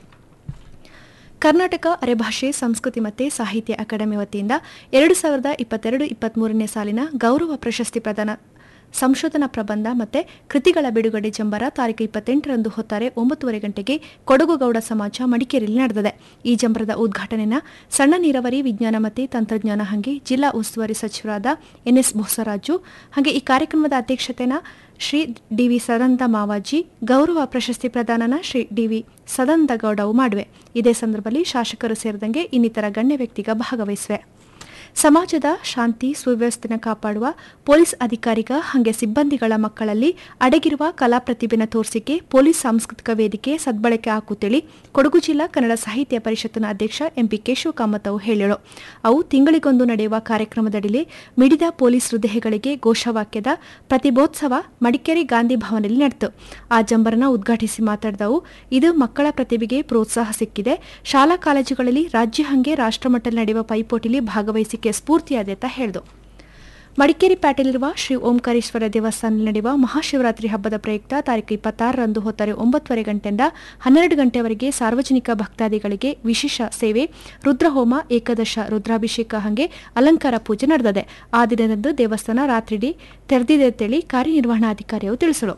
ಕರ್ನಾಟಕ ಅರೆಭಾಷೆ ಸಂಸ್ಕೃತಿ ಮತ್ತು ಸಾಹಿತ್ಯ ಅಕಾಡೆಮಿ ವತಿಯಿಂದ ಎರಡು ಸಾವಿರದ ಇಪ್ಪತ್ತೆರಡು ಇಪ್ಪತ್ತ್ಮೂರನೇ ಸಾಲಿನ ಗೌರವ ಪ್ರಶಸ್ತಿ ಪ್ರದಾನ ಸಂಶೋಧನಾ ಪ್ರಬಂಧ ಮತ್ತು ಕೃತಿಗಳ ಬಿಡುಗಡೆ ಜಂಬರ ತಾರೀಕು ಇಪ್ಪತ್ತೆಂಟರಂದು ಹೊತ್ತಾರೆ ಒಂಬತ್ತುವರೆ ಗಂಟೆಗೆ ಕೊಡಗುಗೌಡ ಸಮಾಜ ಮಡಿಕೇರಿಯಲ್ಲಿ ನಡೆದಿದೆ ಈ ಜಂಬರದ ಉದ್ಘಾಟನೆನ ಸಣ್ಣ ನೀರಾವರಿ ವಿಜ್ಞಾನ ಮತ್ತು ತಂತ್ರಜ್ಞಾನ ಹಾಗೆ ಜಿಲ್ಲಾ ಉಸ್ತುವಾರಿ ಸಚಿವರಾದ ಎನ್ಎಸ್ ಬೋಸರಾಜು ಹಾಗೆ ಈ ಕಾರ್ಯಕ್ರಮದ ಅಧ್ಯಕ್ಷತೆನ ಶ್ರೀ ಡಿವಿ ಸದಾನಂದ ಮಾವಾಜಿ ಗೌರವ ಪ್ರಶಸ್ತಿ ಪ್ರದಾನನ ಶ್ರೀ ಡಿವಿ ಸದಾನಂದ ಗೌಡವು ಮಾಡುವೆ ಇದೇ ಸಂದರ್ಭದಲ್ಲಿ ಶಾಸಕರು ಸೇರಿದಂಗೆ ಇನ್ನಿತರ ಗಣ್ಯ ವ್ಯಕ್ತಿಗ ಭಾಗವಹಿಸುವೆ ಸಮಾಜದ ಶಾಂತಿ ಸುವ್ಯವಸ್ಥೆನ ಕಾಪಾಡುವ ಪೊಲೀಸ್ ಅಧಿಕಾರಿಗ ಹಾಗೆ ಸಿಬ್ಬಂದಿಗಳ ಮಕ್ಕಳಲ್ಲಿ ಅಡಗಿರುವ ಕಲಾ ಪ್ರತಿಭೆನ ತೋರಿಸಿಕೆ ಪೊಲೀಸ್ ಸಾಂಸ್ಕೃತಿಕ ವೇದಿಕೆ ಸದ್ಬಳಕೆ ಹಾಕುತ್ತೇಳಿ ಕೊಡಗು ಜಿಲ್ಲಾ ಕನ್ನಡ ಸಾಹಿತ್ಯ ಪರಿಷತ್ತಿನ ಅಧ್ಯಕ್ಷ ಎಂಪಿ ಕೇಶವ ಕಾಮತ್ ಅವು ಹೇಳಿದರು ಅವು ತಿಂಗಳಿಗೊಂದು ನಡೆಯುವ ಕಾರ್ಯಕ್ರಮದಡಿಲಿ ಮಿಡಿದ ಪೊಲೀಸ್ ಹೃದಯಗಳಿಗೆ ಘೋಷವಾಕ್ಯದ ಪ್ರತಿಭೋತ್ಸವ ಮಡಿಕೇರಿ ಗಾಂಧಿ ಭವನದಲ್ಲಿ ನಡೆಯಿತು ಆ ಜಂಬರನ ಉದ್ಘಾಟಿಸಿ ಮಾತಾಡಿದವು ಇದು ಮಕ್ಕಳ ಪ್ರತಿಭೆಗೆ ಪ್ರೋತ್ಸಾಹ ಸಿಕ್ಕಿದೆ ಶಾಲಾ ಕಾಲೇಜುಗಳಲ್ಲಿ ರಾಜ್ಯ ಹಂಗೆ ರಾಷ್ಟ್ರಮಟ್ಟದಲ್ಲಿ ನಡೆಯುವ ಪೈಪೋಟಿಲಿ ಭಾಗವಹಿಸಿಕೆ ಸ್ಫೂರ್ತಿಯಾದೆ ಅಂತ ಹೇಳಿದು ಮಡಿಕೇರಿ ಪೇಟೆಯಲ್ಲಿರುವ ಶ್ರೀ ಓಂಕಾರೇಶ್ವರ ದೇವಸ್ಥಾನದಲ್ಲಿ ನಡೆಯುವ ಮಹಾಶಿವರಾತ್ರಿ ಹಬ್ಬದ ಪ್ರಯುಕ್ತ ತಾರೀಕು ಇಪ್ಪತ್ತಾರರಂದು ಹೊತ್ತರೆ ಒಂಬತ್ತುವರೆ ಗಂಟೆಯಿಂದ ಹನ್ನೆರಡು ಗಂಟೆವರೆಗೆ ಸಾರ್ವಜನಿಕ ಭಕ್ತಾದಿಗಳಿಗೆ ವಿಶೇಷ ಸೇವೆ ರುದ್ರಹೋಮ ಏಕಾದಶ ರುದ್ರಾಭಿಷೇಕ ಹಾಗೆ ಅಲಂಕಾರ ಪೂಜೆ ನಡೆದಿದೆ ಆ ದಿನದಂದು ದೇವಸ್ಥಾನ ರಾತ್ರಿಡೀ ತೆರೆದಿದೆ ಅಂತೇಳಿ ಕಾರ್ಯನಿರ್ವಹಣಾಧಿಕಾರಿಯು ತಿಳಿಸಲು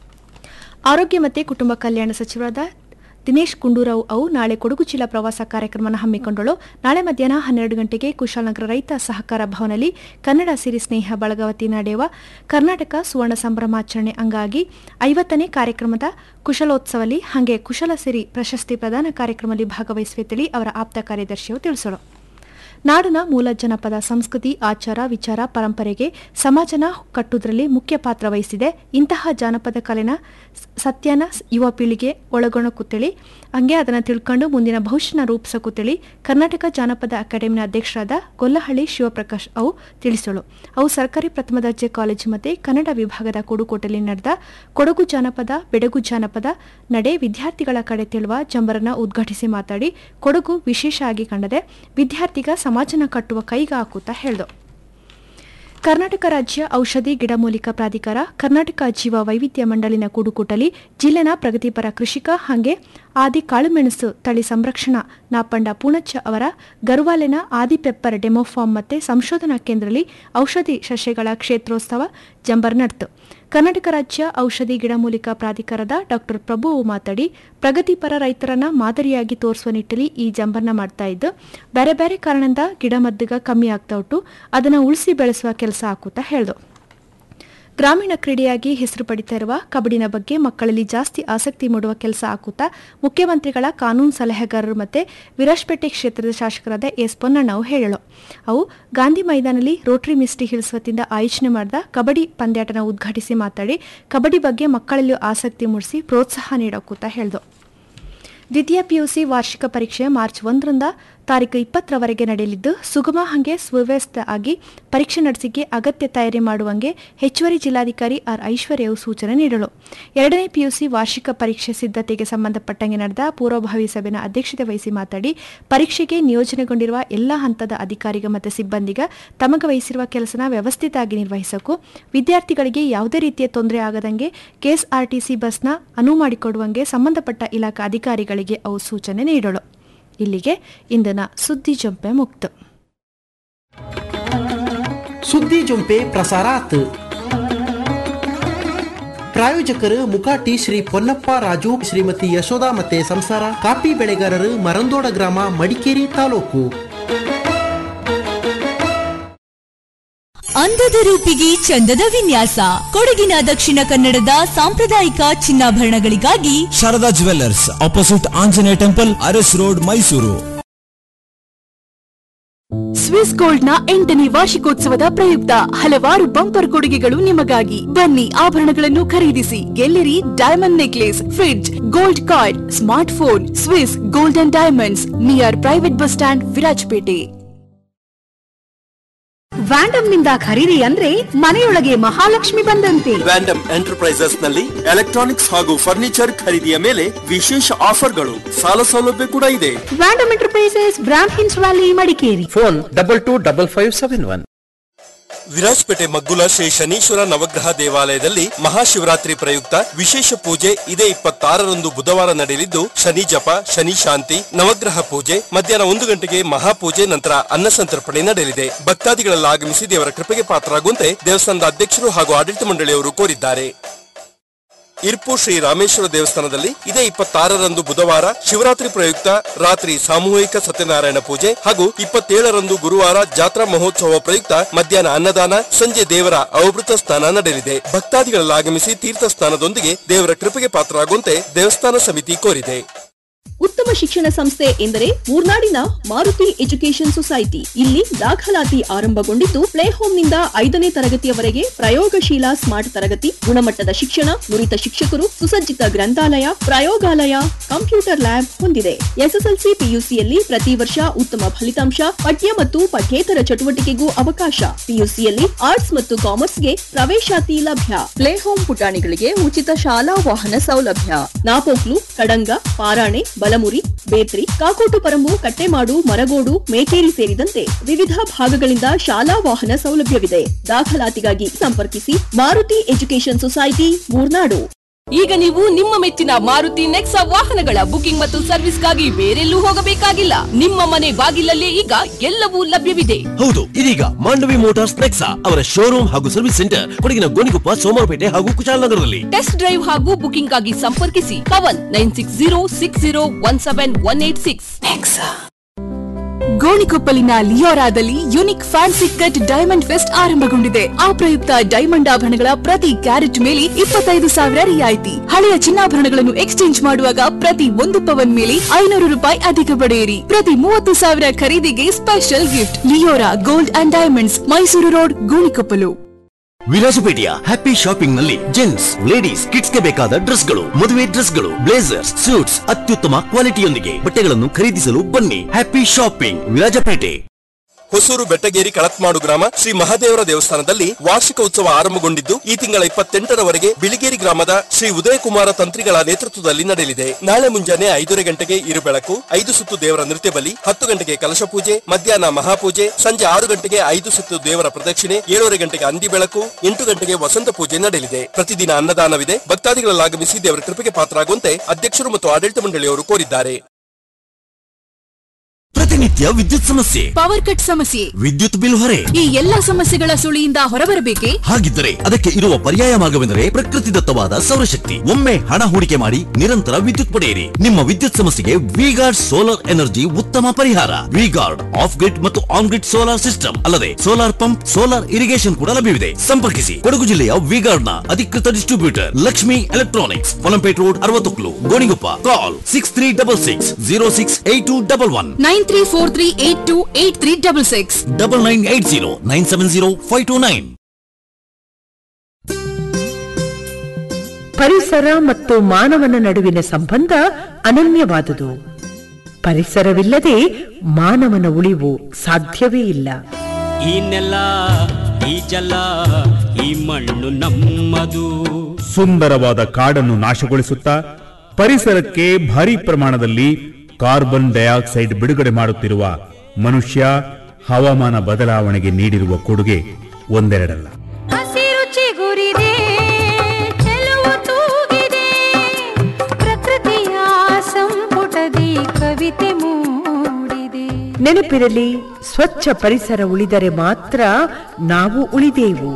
ಆರೋಗ್ಯ ಮತ್ತು ಕುಟುಂಬ ಕಲ್ಯಾಣ ಸಚಿವರಾದ ದಿನೇಶ್ ಗುಂಡೂರಾವ್ ಅವು ನಾಳೆ ಕೊಡಗು ಜಿಲ್ಲಾ ಪ್ರವಾಸ ಕಾರ್ಯಕ್ರಮವನ್ನು ಹಮ್ಮಿಕೊಂಡಳು ನಾಳೆ ಮಧ್ಯಾಹ್ನ ಹನ್ನೆರಡು ಗಂಟೆಗೆ ಕುಶಾಲನಗರ ರೈತ ಸಹಕಾರ ಭವನದಲ್ಲಿ ಕನ್ನಡ ಸಿರಿ ಸ್ನೇಹ ಬಳಗವತಿ ನಡೆಯುವ ಕರ್ನಾಟಕ ಸುವರ್ಣ ಸಂಭ್ರಮಾಚರಣೆ ಅಂಗಾಗಿ ಐವತ್ತನೇ ಕಾರ್ಯಕ್ರಮದ ಕುಶಲೋತ್ಸವಲ್ಲಿ ಹಾಗೆ ಕುಶಲ ಸಿರಿ ಪ್ರಶಸ್ತಿ ಪ್ರದಾನ ಕಾರ್ಯಕ್ರಮದಲ್ಲಿ ಭಾಗವಹಿಸುವೆ ತಿಳಿ ಅವರ ಆಪ್ತ ಕಾರ್ಯದರ್ಶಿಯು ತಿಳಿಸಲು ನಾಡಿನ ಮೂಲ ಜನಪದ ಸಂಸ್ಕೃತಿ ಆಚಾರ ವಿಚಾರ ಪರಂಪರೆಗೆ ಸಮಾಜನ ಕಟ್ಟುವುದರಲ್ಲಿ ಮುಖ್ಯ ಪಾತ್ರ ವಹಿಸಿದೆ ಇಂತಹ ಜಾನಪದ ಕಲೆನ ಸ- ಸತ್ಯನ ಸ್- ಯುವ ಪೀಳಿಗೆ ಒಳಗೊಣಕುತ್ತೇಳಿ ಹಂಗೆ ಅದನ್ನು ತಿಳ್ಕೊಂಡು ಮುಂದಿನ ಭವಿಷ್ಯನ ರೂಪಿಸಕುತ್ತೇಳಿ ಕರ್ನಾಟಕ ಜಾನಪದ ಅಕಾಡೆಮಿನ ಅಧ್ಯಕ್ಷರಾದ ಗೊಲ್ಲಹಳ್ಳಿ ಶಿವಪ್ರಕಾಶ್ ಅವು ತಿಳಿಸಲು ಅವು ಸರ್ಕಾರಿ ಪ್ರಥಮ ದರ್ಜೆ ಕಾಲೇಜು ಮತ್ತು ಕನ್ನಡ ವಿಭಾಗದ ಕೊಡುಕೋಟೆಯಲ್ಲಿ ನಡೆದ ಕೊಡಗು ಜಾನಪದ ಬೆಡಗು ಜಾನಪದ ನಡೆ ವಿದ್ಯಾರ್ಥಿಗಳ ಕಡೆ ತಿಳುವ ಜಂಬರನ್ನ ಉದ್ಘಾಟಿಸಿ ಮಾತಾಡಿ ಕೊಡಗು ವಿಶೇಷ ಆಗಿ ಕಂಡದೆ ವಿದ್ಯಾರ್ಥಿಗ ಸಮಾಜನ ಕಟ್ಟುವ ಕೈಗ ಹಾಕುತ್ತಾ ಹೇಳ್ದು ಕರ್ನಾಟಕ ರಾಜ್ಯ ಔಷಧಿ ಗಿಡಮೂಲಿಕ ಪ್ರಾಧಿಕಾರ ಕರ್ನಾಟಕ ಜೀವ ವೈವಿಧ್ಯ ಮಂಡಳಿನ ಕೂಡುಕೂಟಲಿ ಜಿಲ್ಲೆನ ಪ್ರಗತಿಪರ ಕೃಷಿಕ ಹಾಗೆ ಆದಿ ಕಾಳುಮೆಣಸು ತಳಿ ಸಂರಕ್ಷಣಾ ನಾಪಂಡ ಪೂಣಚ್ಚ ಅವರ ಗರ್ವಾಲೆನ ಆದಿ ಪೆಪ್ಪರ್ ಡೆಮೋ ಫಾರ್ಮ್ ಮತ್ತೆ ಸಂಶೋಧನಾ ಕೇಂದ್ರದಲ್ಲಿ ಔಷಧಿ ಸಸ್ಯಗಳ ಕ್ಷೇತ್ರೋತ್ಸವ ಜಂಬರ್ ನಡೆತು ಕರ್ನಾಟಕ ರಾಜ್ಯ ಔಷಧಿ ಗಿಡಮೂಲಿಕ ಪ್ರಾಧಿಕಾರದ ಡಾಕ್ಟರ್ ಪ್ರಭು ಮಾತಾಡಿ ಪ್ರಗತಿಪರ ರೈತರನ್ನ ಮಾದರಿಯಾಗಿ ತೋರಿಸುವ ನಿಟ್ಟಲ್ಲಿ ಈ ಜಂಬರ್ನ ಮಾಡ್ತಾ ಇದ್ದು ಬೇರೆ ಬೇರೆ ಕಾರಣದಿಂದ ಗಿಡ ಮದ್ದುಗ ಕಮ್ಮಿ ಆಗ್ತಾ ಉಂಟು ಅದನ್ನು ಉಳಿಸಿ ಬೆಳೆಸುವ ಕೆಲಸ ಹಾಕುತ್ತಾ ಹೇಳ್ದು ಗ್ರಾಮೀಣ ಕ್ರೀಡೆಯಾಗಿ ಹೆಸರು ಪಡಿತಾ ಇರುವ ಕಬಡ್ಡಿನ ಬಗ್ಗೆ ಮಕ್ಕಳಲ್ಲಿ ಜಾಸ್ತಿ ಆಸಕ್ತಿ ಮೂಡುವ ಕೆಲಸ ಹಾಕುತ್ತಾ ಮುಖ್ಯಮಂತ್ರಿಗಳ ಕಾನೂನು ಸಲಹೆಗಾರರು ಮತ್ತೆ ವಿರಾಜ್ಪೇಟೆ ಕ್ಷೇತ್ರದ ಶಾಸಕರಾದ ಎಸ್ ಪೊನ್ನಣ್ಣವು ಹೇಳಲು ಅವು ಗಾಂಧಿ ಮೈದಾನಲ್ಲಿ ರೋಟರಿ ಮಿಸ್ಟಿ ಹಿಲ್ಸ್ ವತಿಯಿಂದ ಆಯೋಜನೆ ಮಾಡಿದ ಕಬಡ್ಡಿ ಪಂದ್ಯಾಟನ ಉದ್ಘಾಟಿಸಿ ಮಾತಾಡಿ ಕಬಡ್ಡಿ ಬಗ್ಗೆ ಮಕ್ಕಳಲ್ಲಿ ಆಸಕ್ತಿ ಮೂಡಿಸಿ ಪ್ರೋತ್ಸಾಹ ನೀಡೋಕೂತ ಹೇಳ್ದು ದ್ವಿತೀಯ ಪಿಯುಸಿ ವಾರ್ಷಿಕ ಪರೀಕ್ಷೆ ಮಾರ್ಚ್ ಒಂದರಿಂದ ತಾರೀಕು ಇಪ್ಪತ್ತರವರೆಗೆ ನಡೆಯಲಿದ್ದು ಸುಗಮ ಹಾಗೆ ಸುವ್ಯವಸ್ಥೆ ಆಗಿ ಪರೀಕ್ಷೆ ನಡೆಸಿಕೆ ಅಗತ್ಯ ತಯಾರಿ ಮಾಡುವಂಗೆ ಹೆಚ್ಚುವರಿ ಜಿಲ್ಲಾಧಿಕಾರಿ ಆರ್ ಐಶ್ವರ್ಯವು ಸೂಚನೆ ನೀಡಲು ಎರಡನೇ ಪಿಯುಸಿ ವಾರ್ಷಿಕ ಪರೀಕ್ಷೆ ಸಿದ್ಧತೆಗೆ ಸಂಬಂಧಪಟ್ಟಂಗೆ ನಡೆದ ಪೂರ್ವಭಾವಿ ಸಭೆನ ಅಧ್ಯಕ್ಷತೆ ವಹಿಸಿ ಮಾತಾಡಿ ಪರೀಕ್ಷೆಗೆ ನಿಯೋಜನೆಗೊಂಡಿರುವ ಎಲ್ಲ ಹಂತದ ಅಧಿಕಾರಿಗ ಮತ್ತು ಸಿಬ್ಬಂದಿಗ ತಮಗೆ ವಹಿಸಿರುವ ಕೆಲಸನ ವ್ಯವಸ್ಥಿತವಾಗಿ ನಿರ್ವಹಿಸಕು ವಿದ್ಯಾರ್ಥಿಗಳಿಗೆ ಯಾವುದೇ ರೀತಿಯ ತೊಂದರೆ ಆಗದಂಗೆ ಕೆಎಸ್ಆರ್ಟಿಸಿ ಬಸ್ನ ಅನುವು ಮಾಡಿಕೊಡುವಂಗೆ ಸಂಬಂಧಪಟ್ಟ ಇಲಾಖಾ ಅಧಿಕಾರಿಗಳಿಗೆ ಅವು ಸೂಚನೆ ನೀಡಲು ಇಲ್ಲಿಗೆ ಇಂದಿನ ಸುದ್ದಿ ಜಂಪೆ ಮುಕ್ತ ಸುದ್ದಿ ಜೊಂಪೆ ಪ್ರಸಾರಾತ್ ಪ್ರಾಯೋಜಕರು ಮುಕಾಟಿ ಶ್ರೀ ಪೊನ್ನಪ್ಪ ರಾಜು ಶ್ರೀಮತಿ ಯಶೋಧ ಮತ್ತೆ ಸಂಸಾರ ಕಾಫಿ ಬೆಳೆಗಾರರು ಮರಂದೋಡ ಗ್ರಾಮ ಮಡಿಕೇರಿ ತಾಲೂಕು ಅಂದದ ರೂಪಿಗೆ ಚಂದದ ವಿನ್ಯಾಸ ಕೊಡಗಿನ ದಕ್ಷಿಣ ಕನ್ನಡದ ಸಾಂಪ್ರದಾಯಿಕ ಚಿನ್ನಾಭರಣಗಳಿಗಾಗಿ Sharada jewellers opposite Anjaneya temple Aras road Mysuru Swiss gold ನ ಎಂಟನೇ ವಾರ್ಷಿಕೋತ್ಸವದ ಪ್ರಯುಕ್ತ ಹಲವಾರು ಬಂಪರ್ ಕೊಡುಗೆಗಳು ನಿಮಗಾಗಿ ಬನ್ನಿ ಆಭರಣಗಳನ್ನು ಖರೀದಿಸಿ ಗೆಲ್ಲಿರಿ diamond necklace fridge gold card smart phone Swiss gold and diamonds near private bus stand Virajpet ವ್ಯಾಂಡಮ್ ನಿಂದ ಖರೀದಿ ಅಂದ್ರೆ ಮನೆಯೊಳಗೆ ಮಹಾಲಕ್ಷ್ಮಿ ಬಂದಂತೆ ವ್ಯಾಂಡಮ್ ಎಂಟರ್ಪ್ರೈಸಸ್ ನಲ್ಲಿ ಎಲೆಕ್ಟ್ರಾನಿಕ್ಸ್ ಹಾಗೂ ಫರ್ನಿಚರ್ ಖರೀದಿಯ ಮೇಲೆ ವಿಶೇಷ ಆಫರ್ಗಳು ಸಾಲ ಸೌಲಭ್ಯ ಕೂಡ ಇದೆ ವ್ಯಾಂಡಮ್ ಎಂಟರ್ಪ್ರೈಸಸ್ ಬ್ರಾಂಡ್ ಹಿನ್ಸ್ valley Madikeri phone double two double five seven one Virajpet ಮಗ್ಗುಲ ಶ್ರೀ ಶನೀಶ್ವರ ನವಗ್ರಹ ದೇವಾಲಯದಲ್ಲಿ ಮಹಾಶಿವರಾತ್ರಿ ಪ್ರಯುಕ್ತ ವಿಶೇಷ ಪೂಜೆ ಇದೇ ಇಪ್ಪತ್ತಾರರಂದು ಬುಧವಾರ ನಡೆಯಲಿದ್ದು ಶನಿ ಜಪ ಶನಿ ಶಾಂತಿ ನವಗ್ರಹ ಪೂಜೆ ಮಧ್ಯಾಹ್ನ ಒಂದು ಗಂಟೆಗೆ ಮಹಾಪೂಜೆ ನಂತರ ಅನ್ನಸಂತರ್ಪಣೆ ನಡೆಯಲಿದೆ ಭಕ್ತಾದಿಗಳೆಲ್ಲ ಆಗಮಿಸಿ ದೇವರ ಕೃಪೆಗೆ ಪಾತ್ರರಾಗುವಂತೆ ದೇವಸ್ಥಾನದ ಅಧ್ಯಕ್ಷರು ಹಾಗೂ ಆಡಳಿತ ಮಂಡಳಿಯವರು ಕೋರಿದ್ದಾರೆ ಇರ್ಪು ಶ್ರೀ ರಾಮೇಶ್ವರ ದೇವಸ್ಥಾನದಲ್ಲಿ ಇದೇ ಇಪ್ಪತ್ತಾರರಂದು ಬುಧವಾರ ಶಿವರಾತ್ರಿ ಪ್ರಯುಕ್ತ ರಾತ್ರಿ ಸಾಮೂಹಿಕ ಸತ್ಯನಾರಾಯಣ ಪೂಜೆ ಹಾಗೂ ಇಪ್ಪತ್ತೇಳರಂದು ಗುರುವಾರ ಜಾತ್ರಾ ಮಹೋತ್ಸವ ಪ್ರಯುಕ್ತ ಮಧ್ಯಾಹ್ನ ಅನ್ನದಾನ ಸಂಜೆ ದೇವರ ಅವಭೃತ ಸ್ನಾನ ನಡೆಯಲಿದೆ ಭಕ್ತಾದಿಗಳೆಲ್ಲ ಆಗಮಿಸಿ ತೀರ್ಥ ಸ್ನಾನದೊಂದಿಗೆ ದೇವರ ಕೃಪೆಗೆ ಪಾತ್ರರಾಗುವಂತೆ ದೇವಸ್ಥಾನ ಸಮಿತಿ ಕೋರಿದೆ ಉತ್ತಮ ಶಿಕ್ಷಣ ಸಂಸ್ಥೆ ಎಂದರೆ ಮೂರ್ನಾಡಿನ ಮಾರುತಿ ಎಜುಕೇಶನ್ ಸೊಸೈಟಿ ಇಲ್ಲಿ ದಾಖಲಾತಿ ಆರಂಭಗೊಂಡಿದ್ದು ಪ್ಲೇ ಹೋಮ್ನಿಂದ ಐದನೇ ತರಗತಿಯವರೆಗೆ ಪ್ರಯೋಗಶೀಲ ಸ್ಮಾರ್ಟ್ ತರಗತಿ ಗುಣಮಟ್ಟದ ಶಿಕ್ಷಣ ನುರಿತ ಶಿಕ್ಷಕರು ಸುಸಜ್ಜಿತ ಗ್ರಂಥಾಲಯ ಪ್ರಯೋಗಾಲಯ ಕಂಪ್ಯೂಟರ್ ಲ್ಯಾಬ್ ಹೊಂದಿದೆ ಎಸ್ಎಸ್ಎಲ್ಸಿ ಪಿಯುಸಿಯಲ್ಲಿ ಪ್ರತಿ ವರ್ಷ ಉತ್ತಮ ಫಲಿತಾಂಶ ಪಠ್ಯ ಮತ್ತು ಪಠ್ಯೇತರ ಚಟುವಟಿಕೆಗೂ ಅವಕಾಶ ಪಿಯುಸಿಯಲ್ಲಿ ಆರ್ಟ್ಸ್ ಮತ್ತು ಕಾಮರ್ಸ್ಗೆ ಪ್ರವೇಶಾತಿ ಲಭ್ಯ ಪ್ಲೇ ಹೋಮ್ ಪುಟಾಣಿಗಳಿಗೆ ಉಚಿತ ಶಾಲಾ ವಾಹನ ಸೌಲಭ್ಯ ನಾಪೋಕ್ಲು ಕಡಂಗ ಪಾರಾಣೆ ಬಲಮುರಿ ಬೇತ್ರಿ ಕಾಕೋಟು ಪರಂಬು ಕಟ್ಟೆಮಾಡು ಮರಗೋಡು ಮೇಕೇರಿ ಸೇರಿದಂತೆ ವಿವಿಧ ಭಾಗಗಳಿಂದ ಶಾಲಾ ವಾಹನ ಸೌಲಭ್ಯವಿದೆ ದಾಖಲಾತಿಗಾಗಿ ಸಂಪರ್ಕಿಸಿ ಮಾರುತಿ ಎಜುಕೇಶನ್ ಸೊಸೈಟಿ ಮೂರ್ನಾಡು ಈಗ ನೀವು ನಿಮ್ಮ ಮೆಚ್ಚಿನ ಮಾರುತಿ ನೆಕ್ಸಾ ವಾಹನಗಳ ಬುಕಿಂಗ್ ಮತ್ತು ಸರ್ವಿಸ್ಗಾಗಿ ಬೇರೆಲ್ಲೂ ಹೋಗಬೇಕಾಗಿಲ್ಲ ನಿಮ್ಮ ಮನೆ ಬಾಗಿಲಲ್ಲೇ ಈಗ ಎಲ್ಲವೂ ಲಭ್ಯವಿದೆ ಹೌದು ಇದೀಗ ಮಾಂಡವಿ ಮೋಟಾರ್ಸ್ ನೆಕ್ಸಾ ಅವರ ಶೋರೂಮ್ ಹಾಗೂ ಸರ್ವಿಸ್ ಸೆಂಟರ್ ಕೊಡಗಿನ ಗೋಣಿಕೊಪ್ಪ ಸೋಮವಾರಪೇಟೆ ಹಾಗೂ ಕುಶಾಲನಗರದಲ್ಲಿ ಟೆಸ್ಟ್ ಡ್ರೈವ್ ಹಾಗೂ ಬುಕಿಂಗ್ ಆಗಿ ಸಂಪರ್ಕಿಸಿ Pavan nine six zero six zero one seven one eight six ಗೋಣಿಕೊಪ್ಪಲಿನ ಲಿಯೋರಾದಲ್ಲಿ unique fancy cut diamond fest ಆರಂಭಗೊಂಡಿದೆ ಆ ಪ್ರಯುಕ್ತ ಡೈಮಂಡ್ ಆಭರಣಗಳ ಪ್ರತಿ ಕ್ಯಾರೆಟ್ ಮೇಲೆ ಇಪ್ಪತ್ತೈದು ಸಾವಿರ ರಿಯಾಯಿತಿ ಹಳೆಯ ಚಿನ್ನಾಭರಣಗಳನ್ನು ಎಕ್ಸ್ಚೇಂಜ್ ಮಾಡುವಾಗ ಪ್ರತಿ ಒಂದು ಪವನ್ ಮೇಲೆ ಐನೂರು ರೂಪಾಯಿ ಅಧಿಕ ಪಡೆಯಿರಿ ಪ್ರತಿ ಮೂವತ್ತು ಸಾವಿರ ಖರೀದಿಗೆ special gift Leora gold and diamonds Mysuru road Gonikoppal ವಿಲಾಸಪೇಟೆಯ ಹ್ಯಾಪಿ ಶಾಪಿಂಗ್ ನಲ್ಲಿ ಜೆಂಟ್ಸ್ ಲೇಡೀಸ್ ಕಿಡ್ಸ್ ಗೆ ಬೇಕಾದ ಡ್ರೆಸ್ಗಳು ಮದುವೆ ಡ್ರೆಸ್ಗಳು ಬ್ಲೇಸರ್ಸ್ ಸೂಟ್ಸ್ ಅತ್ಯುತ್ತಮ ಕ್ವಾಲಿಟಿಯೊಂದಿಗೆ ಬಟ್ಟೆಗಳನ್ನು ಖರೀದಿಸಲು ಬನ್ನಿ ಹ್ಯಾಪಿ ಶಾಪಿಂಗ್ ವಿರಾಜಪೇಟೆ ಹೊಸೂರು ಬೆಟ್ಟಗೇರಿ ಕಳತ್ಮಾಡು ಗ್ರಾಮ ಶ್ರೀ ಮಹಾದೇವರ ದೇವಸ್ಥಾನದಲ್ಲಿ ವಾರ್ಷಿಕ ಉತ್ಸವ ಆರಂಭಗೊಂಡಿದ್ದು ಈ ತಿಂಗಳ ಇಪ್ಪತ್ತೆಂಟರವರೆಗೆ ಬಿಳಿಗೇರಿ ಗ್ರಾಮದ ಶ್ರೀ ಉದಯಕುಮಾರ ತಂತ್ರಿಗಳ ನೇತೃತ್ವದಲ್ಲಿ ನಡೆಯಲಿದೆ ನಾಳೆ ಮುಂಜಾನೆ ಐದೂವರೆ ಗಂಟೆಗೆ ಇರುಬೆಳಕು ಐದು ಸುತ್ತು ದೇವರ ನೃತ್ಯ ಬಲಿ ಹತ್ತು ಗಂಟೆಗೆ ಕಲಶ ಪೂಜೆ ಮಧ್ಯಾಹ್ನ ಮಹಾಪೂಜೆ ಸಂಜೆ ಆರು ಗಂಟೆಗೆ ಐದು ಸುತ್ತು ದೇವರ ಪ್ರದಕ್ಷಿಣೆ ಏಳೂವರೆ ಗಂಟೆಗೆ ಅಂದಿ ಬೆಳಕು ಎಂಟು ಗಂಟೆಗೆ ವಸಂತ ಪೂಜೆ ನಡೆಯಲಿದೆ ಪ್ರತಿದಿನ ಅನ್ನದಾನವಿದೆ ಭಕ್ತಾದಿಗಳಾಗಮಿಸಿ ದೇವರ ಕೃಪೆಗೆ ಪಾತ್ರರಾಗುವಂತೆ ಅಧ್ಯಕ್ಷರು ಮತ್ತು ಆಡಳಿತ ಮಂಡಳಿಯವರು ಕೋರಿದ್ದಾರೆ ಪ್ರತಿನಿತ್ಯ ವಿದ್ಯುತ್ ಸಮಸ್ಯೆ ಪವರ್ ಕಟ್ ಸಮಸ್ಯೆ ವಿದ್ಯುತ್ ಬಿಲ್ ಹೊರೆ ಈ ಎಲ್ಲಾ ಸಮಸ್ಯೆಗಳ ಸುಳಿಯಿಂದ ಹೊರಬರಬೇಕೆ ಹಾಗಿದ್ದರೆ ಅದಕ್ಕೆ ಇರುವ ಪರ್ಯಾಯ ಮಾರ್ಗವೆಂದರೆ ಪ್ರಕೃತಿ ದತ್ತವಾದ ಸೌರಶಕ್ತಿ ಒಮ್ಮೆ ಹಣ ಹೂಡಿಕೆ ಮಾಡಿ ನಿರಂತರ ವಿದ್ಯುತ್ ಪಡೆಯಿರಿ ನಿಮ್ಮ ವಿದ್ಯುತ್ ಸಮಸ್ಯೆಗೆ ವಿಗಾರ್ಡ್ ಸೋಲಾರ್ ಎನರ್ಜಿ ಉತ್ತಮ ಪರಿಹಾರ ವಿಗಾರ್ಡ್ ಆಫ್ ಗ್ರಿಡ್ ಮತ್ತು ಆನ್ ಗ್ರಿಡ್ ಸೋಲಾರ್ ಸಿಸ್ಟಮ್ ಅಲ್ಲದೆ ಸೋಲಾರ್ ಪಂಪ್ ಸೋಲಾರ್ ಇರಿಗೇಷನ್ ಕೂಡ ಲಭ್ಯವಿದೆ ಸಂಪರ್ಕಿಸಿ ಕೊಡಗು ಜಿಲ್ಲೆಯ ವಿಗಾರ್ಡ್ ನ ಅಧಿಕೃತ distributor Lakshmi electronics Polampet road ಅರವತ್ತೊಕ್ಲು Gonikoppa call six three double six zero six eight two double one nine three four three eight two eight three double six double nine eight zero nine seven zero five two nine ಪರಿಸರ ಮತ್ತು ಮಾನವನ ನಡುವಿನ ಸಂಬಂಧ ಅನನ್ಯವಾದುದು ಪರಿಸರವಿಲ್ಲದೆ ಮಾನವನ ಉಳಿವು ಸಾಧ್ಯವೇ ಇಲ್ಲ ಈ ನೆಲ ಈ ಜಲ ಈ ಮಣ್ಣು ನಮ್ಮದು ಸುಂದರವಾದ ಕಾಡನ್ನು ನಾಶಗೊಳಿಸುತ್ತಾ ಪರಿಸರಕ್ಕೆ ಭಾರಿ ಪ್ರಮಾಣದಲ್ಲಿ ಕಾರ್ಬನ್ ಡೈಆಕ್ಸೈಡ್ ಬಿಡುಗಡೆ ಮಾಡುತ್ತಿರುವ ಮನುಷ್ಯ ಹವಾಮಾನ ಬದಲಾವಣೆಗೆ ನೀಡಿರುವ ಕೊಡುಗೆ ಒಂದೆರಡಲ್ಲ ಹಸಿರು ಚಿಗುರಿದೆ ಚೆಲುವು ತೂಗಿದೆ ಪ್ರಕೃತಿಯ ಸಂಪುಟದಿ ಕವಿತೆ ಮೂಡಿದೆ ನೆನಪಿರಲಿ ಸ್ವಚ್ಛ ಪರಿಸರ ಉಳಿದರೆ ಮಾತ್ರ ನಾವು ಉಳಿದೇವು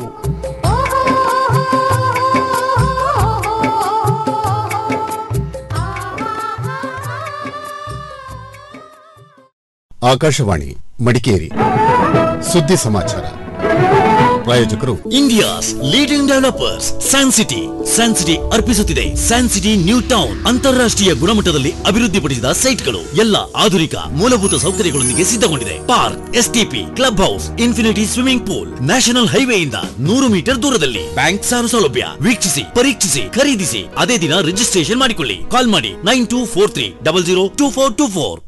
ಆಕಾಶವಾಣಿ ಮಡಿಕೇರಿ ಸುದ್ದಿ ಸಮಾಚಾರ ಪ್ರಾಯೋಜಕರು India's leading developers San City San City ಅರ್ಪಿಸುತ್ತಿದೆ ಸ್ಯಾನ್ ಸಿಟಿ ನ್ಯೂ ಟೌನ್ ಅಂತಾರಾಷ್ಟ್ರೀಯ ಗುಣಮಟ್ಟದಲ್ಲಿ ಅಭಿವೃದ್ಧಿಪಡಿಸಿದ ಸೈಟ್ಗಳು ಎಲ್ಲ ಆಧುನಿಕ ಮೂಲಭೂತ ಸೌಕರ್ಯಗಳೊಂದಿಗೆ ಸಿದ್ಧಗೊಂಡಿದೆ park STP club house infinity swimming pool national ಹೈವೇಯಿಂದ ನೂರು ಮೀಟರ್ ದೂರದಲ್ಲಿ ಬ್ಯಾಂಕ್ ಸಾಲ ಸೌಲಭ್ಯ ವೀಕ್ಷಿಸಿ ಪರೀಕ್ಷಿಸಿ ಖರೀದಿಸಿ ಅದೇ ದಿನ ರಿಜಿಸ್ಟ್ರೇಷನ್ ಮಾಡಿಕೊಳ್ಳಿ ಕಾಲ್ ಮಾಡಿ nine two four three double zero two four two four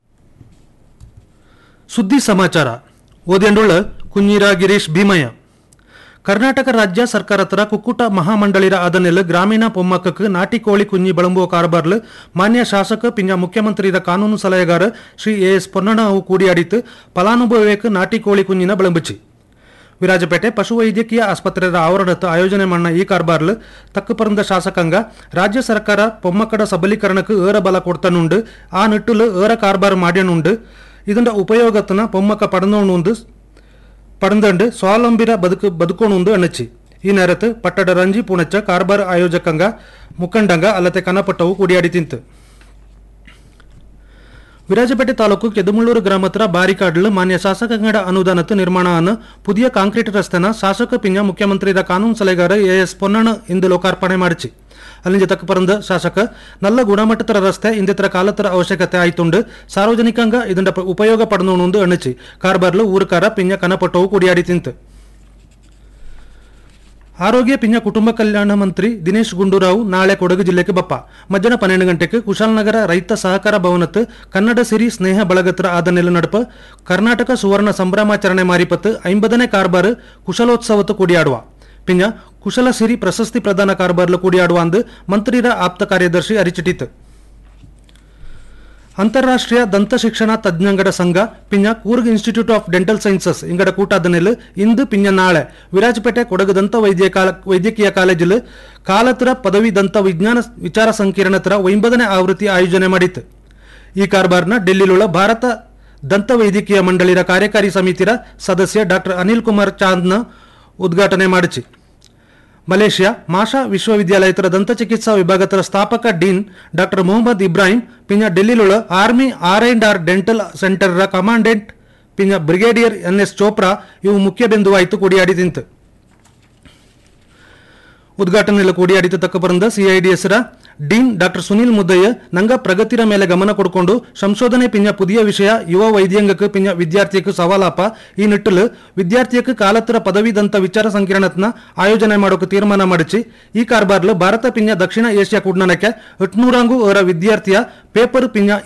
ಸುದ್ದಿ ಸಮಾಚಾರ ಓದೆಂಡುಳ್ಳ ಕುഞ്ഞിರ ಗಿರೀಶ್ ಭೀಮಯ್ಯ ಕರ್ನಾಟಕ ರಾಜ್ಯ ಸರ್ಕಾರತರ ಕುಕ್ಕುಟ ಮಹಾಮಂಡಳಿರ ಆದನೆಲ್ ಗ್ರಾಮೀಣ ಪೊಮ್ಮಕ್ಕಕ್ಕೆ ನಾಟಿ ಕೋಳಿ ಕುഞ്ഞി ಬಳಂಬುವ ಕಾರ್ಬಾರ್ಲು ಮಾನ್ಯ ಶಾಸಕ ಪಿಂಜ ಮುಖ್ಯಮಂತ್ರಿದ ಕಾನೂನು ಸಲಹೆಗಾರ ಶ್ರೀ ಎ ಎಸ್ ಪೊನ್ನಣ್ಣ ಅವು ಕೂಡಿಯಾಡಿತು ಫಲಾನುಭವಿಯಕ್ಕೆ ನಾಟಿ ಕೋಳಿ ಕುഞ്ഞിನ ಬಳಂಬಿಚಿ ವಿರಾಜಪೇಟೆ ಪಶುವೈದ್ಯಕೀಯ ಆಸ್ಪತ್ರೆಯ ಆವರಣದ ಆಯೋಜನೆ ಮಣ್ಣ ಈ ಕಾರ್ಬಾರ್ಲು ತಕ್ಕಪರಂದ ಶಾಸಕಾಂಗ ರಾಜ್ಯ ಸರ್ಕಾರ ಪೊಮ್ಮಕ್ಕಡ ಸಬಲೀಕರಣಕ್ಕೆ ಏರ ಬಲ ಕೊಡ್ತನುಂಡು ಆ ನಿಟ್ಟುಲು ಏರ ಕಾರ್ಬಾರ್ ಮಾಡ್ಯನುಂಡು ಇದರ ಉಪಯೋಗತನ ಪೊಮ್ಮಕ್ಕ ಪಡನೋಣುಂದು ಪಡಂದಂಡು ಸ್ವಾವಲಂಬಿರ ಬದುಕು ಬದುಕೋಣುಂದು ಅಣ್ಣಚ್ಚಿ ಈ ನೆರತು ಪಟ್ಟಡ ರಂಜಿ ಪುಣಚ್ಚ ಕಾರ್ಬಾರ್ ಆಯೋಜಕಂಗ ಮುಖಂಡಂಗ ಅಲ್ಲತೆ ಕನಪಟ್ಟವು ಕೂಡಿಯಾಡಿ ತಿಂತು ವಿರಾಜಪೇಟೆ ತಾಲೂಕು ಕೆದಮುಳ್ಳೂರು ಗ್ರಾಮತ್ರ ಬಾರಿಕಾಡ್ಲು ಮಾನ್ಯ ಶಾಸಕಂಗಡ ಅನುದಾನತ್ತು ನಿರ್ಮಾಣ ಪುದಿಯ ಕಾಂಕ್ರೀಟ್ ರಸ್ತೆನ ಶಾಸಕ ಪಿಂಜ ಮುಖ್ಯಮಂತ್ರಿದ ಕಾನೂನು ಸಲಹೆಗಾರ ಎ ಎಸ್ ಪೊನ್ನಣ್ಣ ಇಂದು ಲೋಕಾರ್ಪಣೆ ಮಾಡಿಸಿ ಅಲ್ಲಿಂದ ತಕ್ಕ ಪರಂದ ಶಾಸಕ ನಲ್ಲ ಗುಣಮಟ್ಟದ ರಸ್ತೆ ಇಂದಿತರ ಕಾಲತರ ಅವಶ್ಯಕತೆ ಆಯ್ತುಂಡು ಸಾರ್ವಜನಿಕಂಗ ಇದನ್ನ ಪ- ಉಪಯೋಗ ಪಡೆದೋಣು ಅಣ್ಣಚಿ ಕಾರ್ಬಾರ್ಲು ಊರುಕಾರ ಪಿಂಜ ಕನಪಟ್ಟವು ಕೂಡಿಯಾಡಿ ತಿಂತು ಆರೋಗ್ಯ ಪಿಂಜ ಕುಟುಂಬ ಕಲ್ಯಾಣ ಮಂತ್ರಿ ದಿನೇಶ್ ಗುಂಡೂರಾವ್ ನಾಳೆ ಕೊಡಗು ಜಿಲ್ಲೆಗೆ ಬಪ್ಪ ಮಧ್ಯಾಹ್ನ ಪನ್ನೆರಡು ಗಂಟೆಗೆ ಕುಶಾಲನಗರ ರೈತ ಸಹಕಾರ ಭವನತ್ತು ಕನ್ನಡ ಸಿರಿ ಸ್ನೇಹ ಬಳಗತ್ರ ಆದನೆಲ್ಲ ನಡಪ ಕರ್ನಾಟಕ ಸುವರ್ಣ ಸಂಭ್ರಮಾಚರಣೆ ಮಾರಿಪತ್ತು ಐಂಬದನೇ ಕಾರ್ಬಾರ್ ಕುಶಲೋತ್ಸವತ್ತು ಕೂಡಿಯಾಡುವ ಪಿಂಜ ಕುಶಲ ಸಿರಿ ಪ್ರಶಸ್ತಿ ಪ್ರದಾನ ಕಾರ್ಬಾರ್ಲು ಕೂಡಿಯಾಡುವ ಅಂದು ಮಂತ್ರಿರ ಆಪ್ತ ಕಾರ್ಯದರ್ಶಿ ಅರಿಚಿಟಿತು ಅಂತಾರಾಷ್ಟ್ರೀಯ ದಂತ ಶಿಕ್ಷಣ ತಜ್ಞಂಗಡ ಸಂಘ ಪಿಂಜ Coorg institute of dental sciences ಇಂಗಡ ಕೂಟಾದ ನೆಲೆ ಇಂದು ಪಿಂಜ ನಾಳೆ ವಿರಾಜಪೇಟೆ ಕೊಡಗು ದಂತ ವೈದ್ಯ ಕಾಲ- ವೈದ್ಯಕೀಯ ಕಾಲೇಜಿಲು ಕಾಲತರ ಪದವಿ ದಂತ ವಿಜ್ಞಾನ ವಿಚಾರ ಸಂಕಿರಣತರ ಒಂಬದನೇ ಆವೃತ್ತಿ ಆಯೋಜನೆ ಮಾಡಿತ್ತು ಈ ಕಾರ್ಬಾರ್ನ ಡೆಲ್ಲಿലുള്ള ಭಾರತ ದಂತ ವೈದ್ಯಕೀಯ ಮಂಡಳಿಯ ಕಾರ್ಯಕಾರಿ ಸಮಿತಿಯ ಸದಸ್ಯ ಡಾಕ್ಟರ್ ಅನಿಲ್ ಕುಮಾರ್ ಚಾಂದ್ನ ಉದ್ಘಾಟನೆ ಮಾಡಿಸಿ ಮಲೇಷ್ಯಾ ಮಾಷಾ ವಿಶ್ವವಿದ್ಯಾಲಯತರ ದಂತ ಚಿಕಿತ್ಸಾ ವಿಭಾಗತರ ಸ್ಥಾಪಕ ಡೀನ್ ಡಾಕ್ಟರ್ ಮೊಹಮ್ಮದ್ ಇಬ್ರಾಹಿಂ ಪಿಂಜ ಡೆಲ್ಲಿലുള്ള army R and R dental ಸೆಂಟರ್ರ ಕಮಾಂಡೆಂಟ್ ಪಿಂಜ ಬ್ರಿಗೇಡಿಯರ್ ಎನ್ ಎಸ್ ಚೋಪ್ರಾ ಇವು ಮುಖ್ಯ ಬಿಂದುವಾಯಿತು ಕೂಡಿಯಾಡಿ ತಿಂತು ಉದ್ಘಾಟನೆಯಲ್ಲಿ ಕೂಡಿಯಾಡಿತು ತಕ್ಕ ಬರಂದ ಸಿಐಡಿಎಸ್ ರ ಡೀನ್ ಡಾಕ್ಟರ್ ಸುನಿಲ್ ಮುದ್ದಯ್ಯ ನಂಗ ಪ್ರಗತಿರ ಮೇಲೆ ಗಮನ ಕೊಡ್ಕೊಂಡು ಸಂಶೋಧನೆ ಪಿಂಜ ಪುದಿಯ ವಿಷಯ ಯುವ ವೈದ್ಯಂಗಕ್ಕೆ ಪಿಂಜ ವಿದ್ಯಾರ್ಥಿಯಕ್ಕೆ ಸವಾಲಾಪ ಈ ನಿಟ್ಟಲು ವಿದ್ಯಾರ್ಥಿಯಕ್ಕೆ ಕಾಲತ್ತರ ಪದವಿದಂತ ವಿಚಾರ ಸಂಕಿರಣತ್ನ ಆಯೋಜನೆ ಮಾಡೋಕೆ ತೀರ್ಮಾನ ಮಾಡಿಸಿ ಈ ಕಾರ್ಬಾರ್ಲು ಭಾರತ ಪಿಂಜ ದಕ್ಷಿಣ ಏಷ್ಯಾ ಕುಡ್ನನಕ್ಕೆ ಎಟ್ನೂರಾಂಗು ಅವರ ವಿದ್ಯಾರ್ಥಿಯ ಪೇಪರ್ ಪಿಂಜ